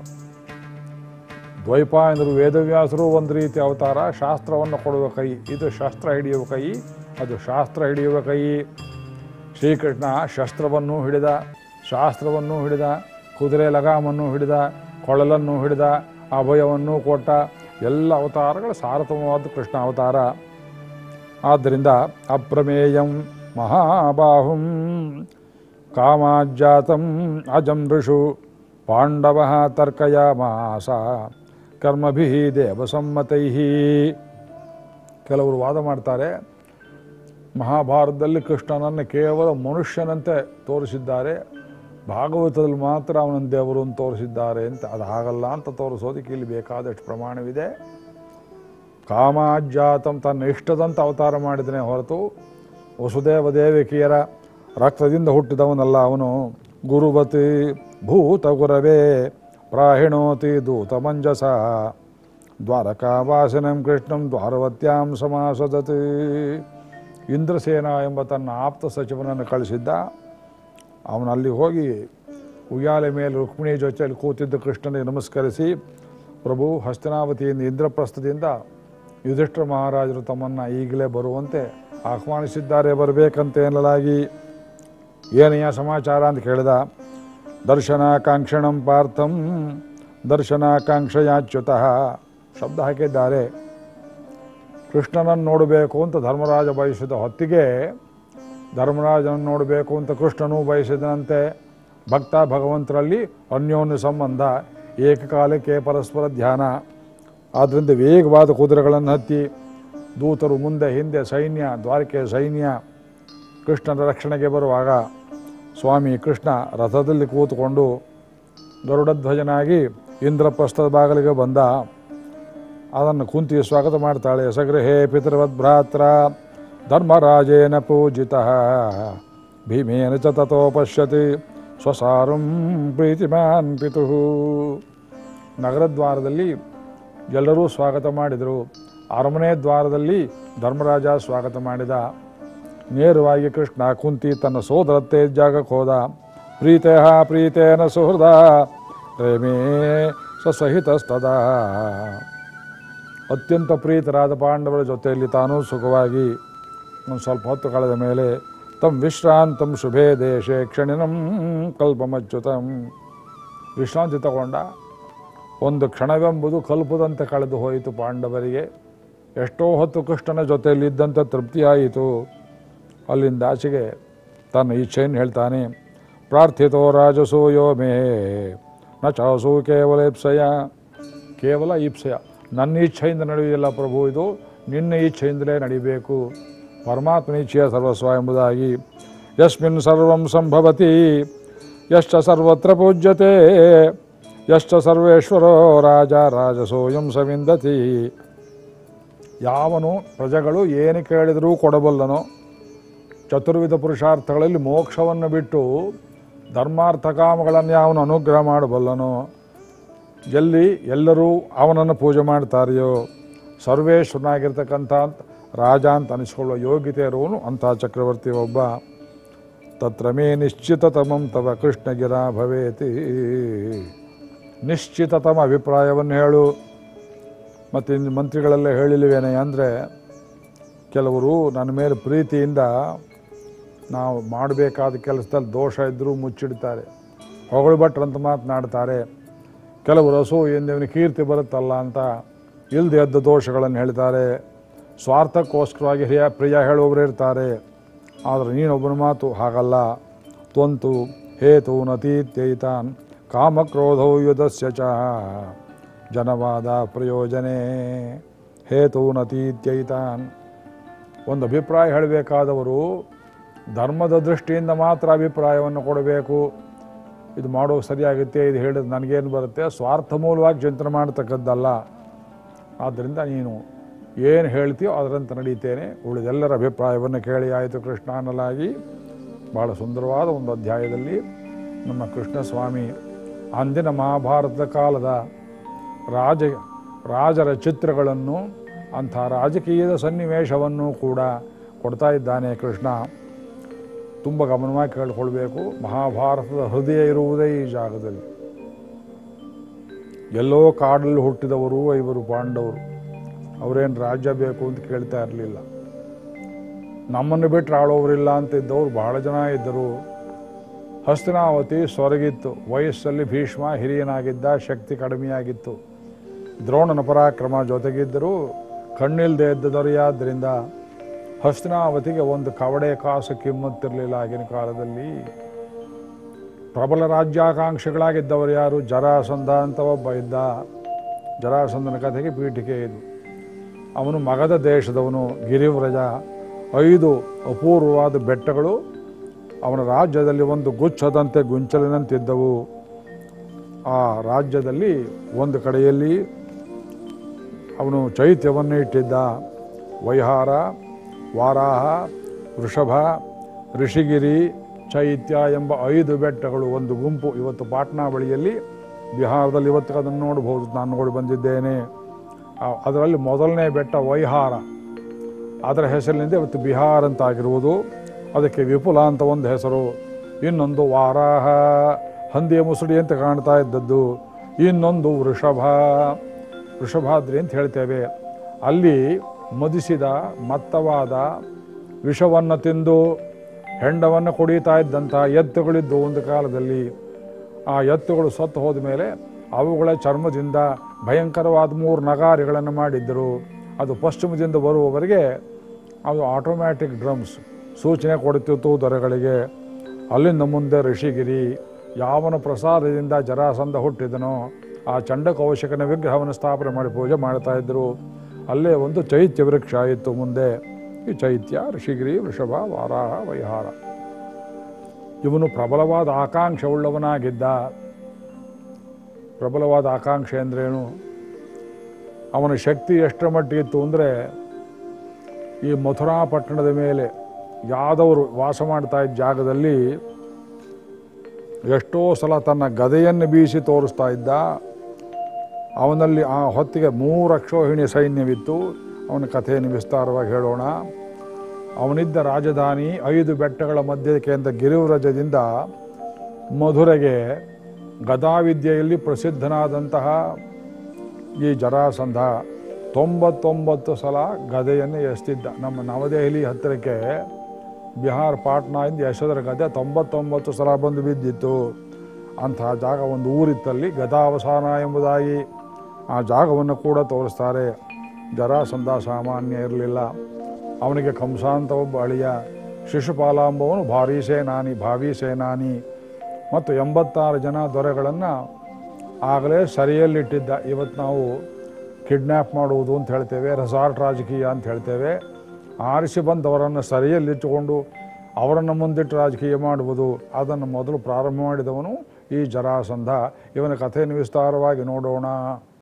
ದ್ವೈಪಾಯನರು ವೇದವ್ಯಾಸರು ಒಂದು ರೀತಿ ಅವತಾರ ಶಾಸ್ತ್ರವನ್ನು ಕೊಡುವ ಕೈ ಇದು ಶಾಸ್ತ್ರ ಹಿಡಿಯುವ ಕೈ ಅದು ಶಾಸ್ತ್ರ ಹಿಡಿಯುವ ಕೈ ಶ್ರೀಕೃಷ್ಣ ಶಸ್ತ್ರವನ್ನು ಹಿಡಿದ ಶಾಸ್ತ್ರವನ್ನು ಹಿಡಿದ ಕುದುರೆ ಲಗಾಮನ್ನು ಹಿಡಿದ ಕೊಳಲನ್ನು ಹಿಡಿದ ಅಭಯವನ್ನು ಕೊಟ್ಟ ಎಲ್ಲ ಅವತಾರಗಳು ಸಾರತಮವಾದ ಕೃಷ್ಣ ಅವತಾರ ಆದ್ದರಿಂದ ಅಪ್ರಮೇಯಂ ಮಹಾಬಾಹುಂ ಕಾಮಾಜ್ಜಾತಂ ಅಜಂ ಋಷು ಪಾಂಡವ ತರ್ಕಯಾಮಾಸ ಕರ್ಮಭಿ ದೇವಸಮ್ಮತೈ ಕೆಲವರು ವಾದ ಮಾಡ್ತಾರೆ ಮಹಾಭಾರತದಲ್ಲಿ ಕೃಷ್ಣನನ್ನು ಕೇವಲ ಮನುಷ್ಯನಂತೆ ತೋರಿಸಿದ್ದಾರೆ ಭಾಗವತದಲ್ಲಿ ಮಾತ್ರ ಅವನನ್ನು ದೇವರು ಅಂತ ತೋರಿಸಿದ್ದಾರೆ ಅಂತ ಅದು ಹಾಗಲ್ಲ ಅಂತ ತೋರಿಸೋದಕ್ಕೆ ಇಲ್ಲಿ ಬೇಕಾದಷ್ಟು ಪ್ರಮಾಣವಿದೆ ಕಾಮಾಜ್ಜಾತಂ ತನ್ನ ಇಷ್ಟದಂತ ಅವತಾರ ಮಾಡಿದನೇ ಹೊರತು ವಸುದೇವ ದೇವಿಕಿಯರ ರಕ್ತದಿಂದ ಹುಟ್ಟಿದವನಲ್ಲ ಅವನು ಗುರುವತಿ ಭೂತ ಗುರವೇ ಪ್ರಾಹಿಣೋತಿ ದೂತ ಮಂಜಸ ದ್ವಾರಕಾವಾಸಿನಂ ಕೃಷ್ಣಂ ದ್ವಾರವತ್ಯಾಂ ಸಮಾಸದತಿ ಇಂದ್ರಸೇನ ಎಂಬ ತನ್ನ ಆಪ್ತ ಸಚಿವನನ್ನು ಕಳಿಸಿದ್ದ ಅವನು ಅಲ್ಲಿಗೆ ಹೋಗಿ ಉಯ್ಯಾಲೆ ಮೇಲೆ ರುಕ್ಮಿಣಿ ಜೊತೆಯಲ್ಲಿ ಕೂತಿದ್ದ ಕೃಷ್ಣನಿಗೆ ನಮಸ್ಕರಿಸಿ ಪ್ರಭು ಹಸ್ತಿನಾವತಿಯಿಂದ ಇಂದ್ರಪ್ರಸ್ಥದಿಂದ ಯುಧಿಷ್ಠಿರ ಮಹಾರಾಜರು ತಮ್ಮನ್ನು ಈಗಲೇ ಬರುವಂತೆ ಆಹ್ವಾನಿಸಿದ್ದಾರೆ ಬರಬೇಕಂತ ಎನ್ನಲಾಗಿ ಏನಯ್ಯ ಸಮಾಚಾರ ಅಂತ ಕೇಳಿದ ದರ್ಶನಾಕಾಂಕ್ಷಣಂ ಪಾರ್ಥಂ ದರ್ಶನಾಕಾಂಕ್ಷಯಾಚ್ಯುತಃ ಶಬ್ದ ಹಾಕಿದ್ದಾರೆ ಕೃಷ್ಣನನ್ನು ನೋಡಬೇಕು ಅಂತ ಧರ್ಮರಾಜ ಬಯಸಿದ ಹೊತ್ತಿಗೆ ಧರ್ಮರಾಜನನ್ನು ನೋಡಬೇಕು ಅಂತ ಕೃಷ್ಣನೂ ಬಯಸಿದನಂತೆ ಭಕ್ತ ಭಗವಂತರಲ್ಲಿ ಅನ್ಯೋನ್ಯ ಸಂಬಂಧ ಏಕಕಾಲಕ್ಕೆ ಪರಸ್ಪರ ಧ್ಯಾನ ಆದ್ದರಿಂದ ವೇಗವಾದ ಕುದುರೆಗಳನ್ನು ಹತ್ತಿ ದೂತರು ಮುಂದೆ ಹಿಂದೆ ಸೈನ್ಯ ದ್ವಾರಕೆ ಸೈನ್ಯ ಕೃಷ್ಣನ ರಕ್ಷಣೆಗೆ ಬರುವಾಗ ಸ್ವಾಮಿ ಕೃಷ್ಣ ರಥದಲ್ಲಿ ಕೂತ್ಕೊಂಡು ಗರುಡಧ್ವಜನಾಗಿ ಇಂದ್ರಪ್ರಸ್ಥದ ಬಾಗಿಲಿಗೆ ಬಂದ ಅದನ್ನು ಕುಂತಿ ಸ್ವಾಗತ ಮಾಡ್ತಾಳೆ ಸಗೃಹೇ ಪಿತೃವದ್ ಭ್ರಾತ್ರ ಧರ್ಮರಾಜೇನ ಪೂಜಿತ ಭೀಮೇನ ಚ ತಥೋ ಪಶ್ಯತಿ ಸ್ವಸಾರಂ ಪ್ರೀತಿಮಾನ್ ಪಿತು ನಗರದ್ವಾರದಲ್ಲಿ ಎಲ್ಲರೂ ಸ್ವಾಗತ ಮಾಡಿದರು ಅರಮನೆ ದ್ವಾರದಲ್ಲಿ ಧರ್ಮರಾಜ ಸ್ವಾಗತ ಮಾಡಿದ ನೇರವಾಗಿ ಕೃಷ್ಣ ಕುಂತಿ ತನ್ನ ಸೋದರತ್ತೆ ಜಾಗಕ್ಕೆ ಹೋದ ಪ್ರೀತೆ ಪ್ರೀತೇನ ಸುಹೃದ ಪ್ರೇಮೇ ಸಹಿತಸ್ತದ ಅತ್ಯಂತ ಪ್ರೀತರಾದ ಪಾಂಡವರ ಜೊತೆಯಲ್ಲಿ ತಾನೂ ಸುಖವಾಗಿ ಒಂದು ಸ್ವಲ್ಪ ಹೊತ್ತು ಕಳೆದ ಮೇಲೆ ತಂ ವಿಶ್ರಾಂತಂ ಶುಭೇ ದೇಶೆ ಕ್ಷಣಿನಂ ಕಲ್ಪಮಚ್ಯುತಂ ವಿಶ್ರಾಂತಿ ತಗೊಂಡ ಒಂದು ಕ್ಷಣವೆಂಬುದು ಕಲ್ಪದಂತೆ ಕಳೆದು ಹೋಯಿತು ಪಾಂಡವರಿಗೆ ಎಷ್ಟೋ ಹೊತ್ತು ಕೃಷ್ಣನ ಜೊತೆಯಲ್ಲಿದ್ದಂಥ ತೃಪ್ತಿಯಾಯಿತು ಅಲ್ಲಿಂದ ಆಚೆಗೆ ತನ್ನ ಇಚ್ಛೆಯನ್ನು ಹೇಳ್ತಾನೆ ಪ್ರಾರ್ಥಿತೋ ರಾಜಸೂಯೋ ಮೇ ನ ಚಾಸು ಕೇವಲ ಇಪ್ಸಯ ಕೇವಲ ಇಪ್ಸಯ ನನ್ನ ಇಚ್ಛೆಯಿಂದ ನಡೆಯುವುದಿಲ್ಲ ಪ್ರಭು ಇದು ನಿನ್ನ ಇಚ್ಛೆಯಿಂದಲೇ ನಡಿಬೇಕು ಪರಮಾತ್ಮನ ಇಚ್ಛೆಯ ಸರ್ವಸ್ವ ಎಂಬುದಾಗಿ ಯಸ್ಮಿನ್ ಸರ್ವಂ ಸಂಭವತಿ ಯಶ್ಚ ಸರ್ವತ್ರ ಪೂಜ್ಯತೆ ಯಶ್ಚ ಸರ್ವೇಶ್ವರೋ ರಾಜ ರಾಜಸೋಯಂ ಸವಿಂದತಿ ಯಾವನು ಪ್ರಜೆಗಳು ಏನು ಕೇಳಿದರೂ ಕೊಡಬಲ್ಲನೋ ಚತುರ್ವಿಧ ಪುರುಷಾರ್ಥಗಳಲ್ಲಿ ಮೋಕ್ಷವನ್ನು ಬಿಟ್ಟು ಧರ್ಮಾರ್ಥ ಕಾಮಗಳನ್ನು ಯಾವನು ಅನುಗ್ರಹ ಮಾಡಬಲ್ಲನೋ ಎಲ್ಲಿ ಎಲ್ಲರೂ ಅವನನ್ನು ಪೂಜೆ ಮಾಡ್ತಾರೆಯೋ ಸರ್ವೇಶ್ವರನಾಗಿರ್ತಕ್ಕಂಥ ರಾಜ ಅಂತ ಅನಿಸ್ಕೊಳ್ಳುವ ಯೋಗ್ಯತೆ ಇರುವನು ಅಂಥ ಚಕ್ರವರ್ತಿ ಒಬ್ಬ ತತ್ರ ಮೇ ನಿಶ್ಚಿತತಮಂ ತವ ಕೃಷ್ಣಗಿರ ಭವೇತಿ ನಿಶ್ಚಿತತಮ ಅಭಿಪ್ರಾಯವನ್ನು ಹೇಳು ಮತ್ತು ಇನ್ನು ಮಂತ್ರಿಗಳೆಲ್ಲ ಹೇಳಿಲ್ವೇನೆ ಅಂದರೆ ಕೆಲವರು ನನ್ನ ಮೇಲೆ ಪ್ರೀತಿಯಿಂದ ನಾವು ಮಾಡಬೇಕಾದ ಕೆಲಸದಲ್ಲಿ ದೋಷ ಇದ್ದರೂ ಮುಚ್ಚಿಡ್ತಾರೆ ಹೊಗಳು ಭಟ್ರಂತ ಮಾತನಾಡ್ತಾರೆ ಕೆಲವರು ಅಸೂಯಿಂದ ಇವನಿಗೆ ಕೀರ್ತಿ ಬರುತ್ತಲ್ಲ ಅಂತ ಇಲ್ಲದೆ ಎದ್ದ ದೋಷಗಳನ್ನು ಹೇಳ್ತಾರೆ ಸ್ವಾರ್ಥಕ್ಕೋಸ್ಕರವಾಗಿ ಹಿರಿಯ ಪ್ರಿಯ ಹೇಳುವವರು ಇರ್ತಾರೆ ಆದರೆ ನೀನೊಬ್ಬನ ಮಾತು ಹಾಗಲ್ಲ ತ್ವಂತು ಹೇತು ನತೀತ್ಯೈತಾನ್ ಕಾಮಕ್ರೋಧೌ ಯುಧಸ್ಯ ಚ ಜನವಾದ ಪ್ರಯೋಜನೆ ಹೇತು ನತೀತ್ಯೈತಾನ್ ಒಂದು ಅಭಿಪ್ರಾಯ ಹೇಳಬೇಕಾದವರು ಧರ್ಮದ ದೃಷ್ಟಿಯಿಂದ ಮಾತ್ರ ಅಭಿಪ್ರಾಯವನ್ನು ಕೊಡಬೇಕು ಇದು ಮಾಡೋದು ಸರಿಯಾಗುತ್ತೆ ಇದು ಹೇಳಿದ್ರೆ ನನಗೇನು ಬರುತ್ತೆ ಸ್ವಾರ್ಥ ಮೂಲವಾಗಿ ಚಿಂತನೆ ಮಾಡ್ತಕ್ಕದ್ದಲ್ಲ ಆದ್ದರಿಂದ ನೀನು ಏನು ಹೇಳ್ತೀಯೋ ಅದರಂತೆ ನಡೀತೇನೆ ಉಳಿದೆಲ್ಲರ ಅಭಿಪ್ರಾಯವನ್ನು ಕೇಳಿ ಆಯಿತು ಕೃಷ್ಣ ಅನ್ನಲಾಗಿ ಭಾಳ ಸುಂದರವಾದ ಒಂದು ಅಧ್ಯಾಯದಲ್ಲಿ ನಮ್ಮ ಕೃಷ್ಣ ಸ್ವಾಮಿ ಅಂದಿನ ಮಹಾಭಾರತದ ಕಾಲದ ರಾಜ ರಾಜರ ಚಿತ್ರಗಳನ್ನು ಅಂಥ ರಾಜಕೀಯದ ಸನ್ನಿವೇಶವನ್ನು ಕೂಡ ಕೊಡ್ತಾ ಇದ್ದಾನೆ ಕೃಷ್ಣ ತುಂಬ ಗಮನವಾಗಿ ಕೇಳಿಕೊಳ್ಬೇಕು ಮಹಾಭಾರತದ ಹೃದಯ ಇರುವುದೇ ಈ ಜಾಗದಲ್ಲಿ ಎಲ್ಲೋ ಕಾಡಲ್ಲಿ ಹುಟ್ಟಿದವರು ಇವರು ಪಾಂಡವರು ಅವರೇನು ರಾಜ್ಯ ಬೇಕು ಅಂತ ಕೇಳ್ತಾ ಇರಲಿಲ್ಲ ನಮ್ಮನ್ನು ಬಿಟ್ಟರೆ ಆಳೋವರಿಲ್ಲ ಅಂತ ಇದ್ದವರು ಬಹಳ ಜನ ಇದ್ದರು ಹಸ್ತಿನಾವತಿ ಸೊರಗಿತ್ತು ವಯಸ್ಸಲ್ಲಿ ಭೀಷ್ಮ ಹಿರಿಯನಾಗಿದ್ದ ಶಕ್ತಿ ಕಡಿಮೆಯಾಗಿತ್ತು ದ್ರೋಣನ ಪರಾಕ್ರಮ ಜೊತೆಗಿದ್ದರೂ ಕಣ್ಣಿಲ್ದೇ ಇದ್ದದೊರೆಯಾದ್ದರಿಂದ ಹಸ್ತಿನಾವತಿಗೆ ಒಂದು ಕವಡೆ ಕಾಸು ಕಿಮ್ಮತ್ತಿರಲಿಲ್ಲ ಆಗಿನ ಕಾಲದಲ್ಲಿ ಪ್ರಬಲ ರಾಜ್ಯಾಕಾಂಕ್ಷಿಗಳಾಗಿದ್ದವರು ಯಾರು ಜರಾಸಂಧ ಅಂತ ಒಬ್ಬ ಇದ್ದ ಜರಾಸಂಧನ ಕಥೆಗೆ ಪೀಠಿಕೆ ಇದು ಅವನು ಮಗಧ ದೇಶದವನು ಗಿರಿವ್ರಜ ಐದು ಅಪೂರ್ವವಾದ ಬೆಟ್ಟಗಳು ಅವನ ರಾಜ್ಯದಲ್ಲಿ ಒಂದು ಗುಚ್ಛದಂತೆ ಗುಂಚಲಿನಂತಿದ್ದವು ಆ ರಾಜ್ಯದಲ್ಲಿ ಒಂದು ಕಡೆಯಲ್ಲಿ ಅವನು ಚೈತ್ಯವನ್ನು ಇಟ್ಟಿದ್ದ ವೈಹಾರ ವಾರಾಹ ವೃಷಭ ಋಷಿಗಿರಿ ಚೈತ್ಯ ಎಂಬ ಐದು ಬೆಟ್ಟಗಳು ಒಂದು ಗುಂಪು ಇವತ್ತು ಪಾಟ್ನಾ ಬಳಿಯಲ್ಲಿ ಬಿಹಾರದಲ್ಲಿ ಇವತ್ತು ಅದನ್ನು ನೋಡಬಹುದು ನಾನು ನೋಡಿ ಬಂದಿದ್ದೇನೆ ಆ- ಅದರಲ್ಲಿ ಮೊದಲನೇ ಬೆಟ್ಟ ವೈಹಾರ ಅದರ ಹೆಸರಿನಿಂದ ಇವತ್ತು ಬಿಹಾರ ಅಂತ ಆಗಿರುವುದು ಅದಕ್ಕೆ ವಿಪುಲ ಅಂತ ಒಂದು ಹೆಸರು ಇನ್ನೊಂದು ವಾರಾಹ ಹಂದಿಯ ಮುಸುಡಿ ಅಂತ ಕಾಣ್ತಾ ಇದ್ದದ್ದು ಇನ್ನೊಂದು ವೃಷಭ ವೃಷಭಾದ್ರಿ ಅಂತ ಹೇಳ್ತೇವೆ ಅಲ್ಲಿ ಮದಿಸಿದ ಮತ್ತವಾದ ವಿಷವನ್ನು ತಿಂದು ಹೆಂಡವನ್ನು ಕುಡಿತಾ ಇದ್ದಂಥ ಎತ್ತುಗಳಿದ್ದು ಒಂದು ಕಾಲದಲ್ಲಿ ಆ ಎತ್ತುಗಳು ಸತ್ತು ಹೋದ ಮೇಲೆ ಅವುಗಳ ಚರ್ಮದಿಂದ ಭಯಂಕರವಾದ ಮೂರು ನಗಾರಿಗಳನ್ನು ಮಾಡಿದ್ದರು ಅದು ಪಶ್ಚಿಮದಿಂದ ಬರುವವರೆಗೆ ಅದು ಆಟೋಮ್ಯಾಟಿಕ್ ಡ್ರಮ್ಸ್ ಸೂಚನೆ ಕೊಡುತ್ತಿತ್ತು ದೊರೆಗಳಿಗೆ ಅಲ್ಲಿಂದ ಮುಂದೆ ಋಷಿಗಿರಿ ಯಾವನ ಪ್ರಸಾದದಿಂದ ಜರಾಸಂಧ ಹುಟ್ಟಿದನೋ ಆ ಚಂಡಕೌಶಿಕನ ವಿಗ್ರಹವನ್ನು ಸ್ಥಾಪನೆ ಮಾಡಿ ಪೂಜೆ ಮಾಡ್ತಾ ಇದ್ದರು ಅಲ್ಲೇ ಒಂದು ಚೈತ್ಯ ವೃಕ್ಷ ಇತ್ತು ಮುಂದೆ ಈ ಚೈತ್ಯ ಋಷಿಗಿರಿ ವೃಷಭ ವಾರಾಹ ವೈಹಾರ ಇವನು ಪ್ರಬಲವಾದ ಆಕಾಂಕ್ಷೆ ಉಳ್ಳವನಾಗಿದ್ದ ಪ್ರಬಲವಾದ ಆಕಾಂಕ್ಷೆ ಅಂದ್ರೇನು ಅವನ ಶಕ್ತಿ ಎಷ್ಟರ ಮಟ್ಟಿಗಿತ್ತು ಅಂದರೆ ಈ ಮಥುರಾ ಪಟ್ಟಣದ ಮೇಲೆ ಯಾದವರು ವಾಸ ಮಾಡ್ತಾ ಇದ್ದ ಜಾಗದಲ್ಲಿ ಎಷ್ಟೋ ಸಲ ತನ್ನ ಗದೆಯನ್ನು ಬೀಸಿ ತೋರಿಸ್ತಾ ಇದ್ದ ಅವನಲ್ಲಿ ಆ ಹೊತ್ತಿಗೆ ಮೂರು ಅಕ್ಷೋಹಿಣಿ ಸೈನ್ಯವಿತ್ತು ಅವನ ಕಥೆಯನ್ನು ವಿಸ್ತಾರವಾಗಿ ಹೇಳೋಣ ಅವನಿದ್ದ ರಾಜಧಾನಿ ಐದು ಬೆಟ್ಟಗಳ ಮಧ್ಯಕ್ಕೆ ಅಂತ ಗಿರಿವ್ರಜದಿಂದ ಮಧುರೆಗೆ ಗದಾವಿದ್ಯೆಯಲ್ಲಿ ಪ್ರಸಿದ್ಧನಾದಂತಹ ಈ ಜರಾಸಂಧ ತೊಂಬತ್ತೊಂಬತ್ತು ಸಲ ಗದೆಯನ್ನು ಎಸ್ತಿದ್ದ ನಮ್ಮ ನವದೆಹಲಿ ಹತ್ತಿರಕ್ಕೆ ಬಿಹಾರ್ ಪಾಟ್ನಾದಿಂದ ಯಶೋಧರ ಗದೆ ತೊಂಬತ್ತೊಂಬತ್ತು ಸಲ ಬಂದು ಬಿದ್ದಿತ್ತು ಅಂತಹ ಜಾಗ ಒಂದು ಊರಿತ್ತಲ್ಲಿ ಗದಾವಸಾನ ಎಂಬುದಾಗಿ ಆ ಜಾಗವನ್ನು ಕೂಡ ತೋರಿಸ್ತಾರೆ ಜರಾಸಂಧ ಸಾಮಾನ್ಯ ಇರಲಿಲ್ಲ ಅವನಿಗೆ ಕಂಸ ಅಂತ ಒಬ್ಬ ಅಳಿಯ ಶಿಶುಪಾಲ ಎಂಬವನು ಭಾರೀ ಸೇನಾನಿ ಭಾವಿ ಸೇನಾನಿ ಮತ್ತು ಎಂಬತ್ತಾರು ಜನ ದೊರೆಗಳನ್ನು ಆಗಲೇ ಸರಿಯಲ್ಲಿಟ್ಟಿದ್ದ ಇವತ್ತು ನಾವು ಕಿಡ್ನ್ಯಾಪ್ ಮಾಡುವುದು ಅಂತ ಹೇಳ್ತೇವೆ ರೆಸಾರ್ಟ್ ರಾಜಕೀಯ ಅಂತ ಹೇಳ್ತೇವೆ ಆರಿಸಿ ಬಂದವರನ್ನು ಸರಿಯಲ್ಲಿಟ್ಟುಕೊಂಡು ಅವರನ್ನು ಮುಂದಿಟ್ಟು ರಾಜಕೀಯ ಮಾಡುವುದು ಅದನ್ನು ಮೊದಲು ಪ್ರಾರಂಭ ಮಾಡಿದವನು ಈ ಜರಾಸಂಧ ಇವನ ಕಥೆಯನ್ನು ವಿಸ್ತಾರವಾಗಿ ನೋಡೋಣ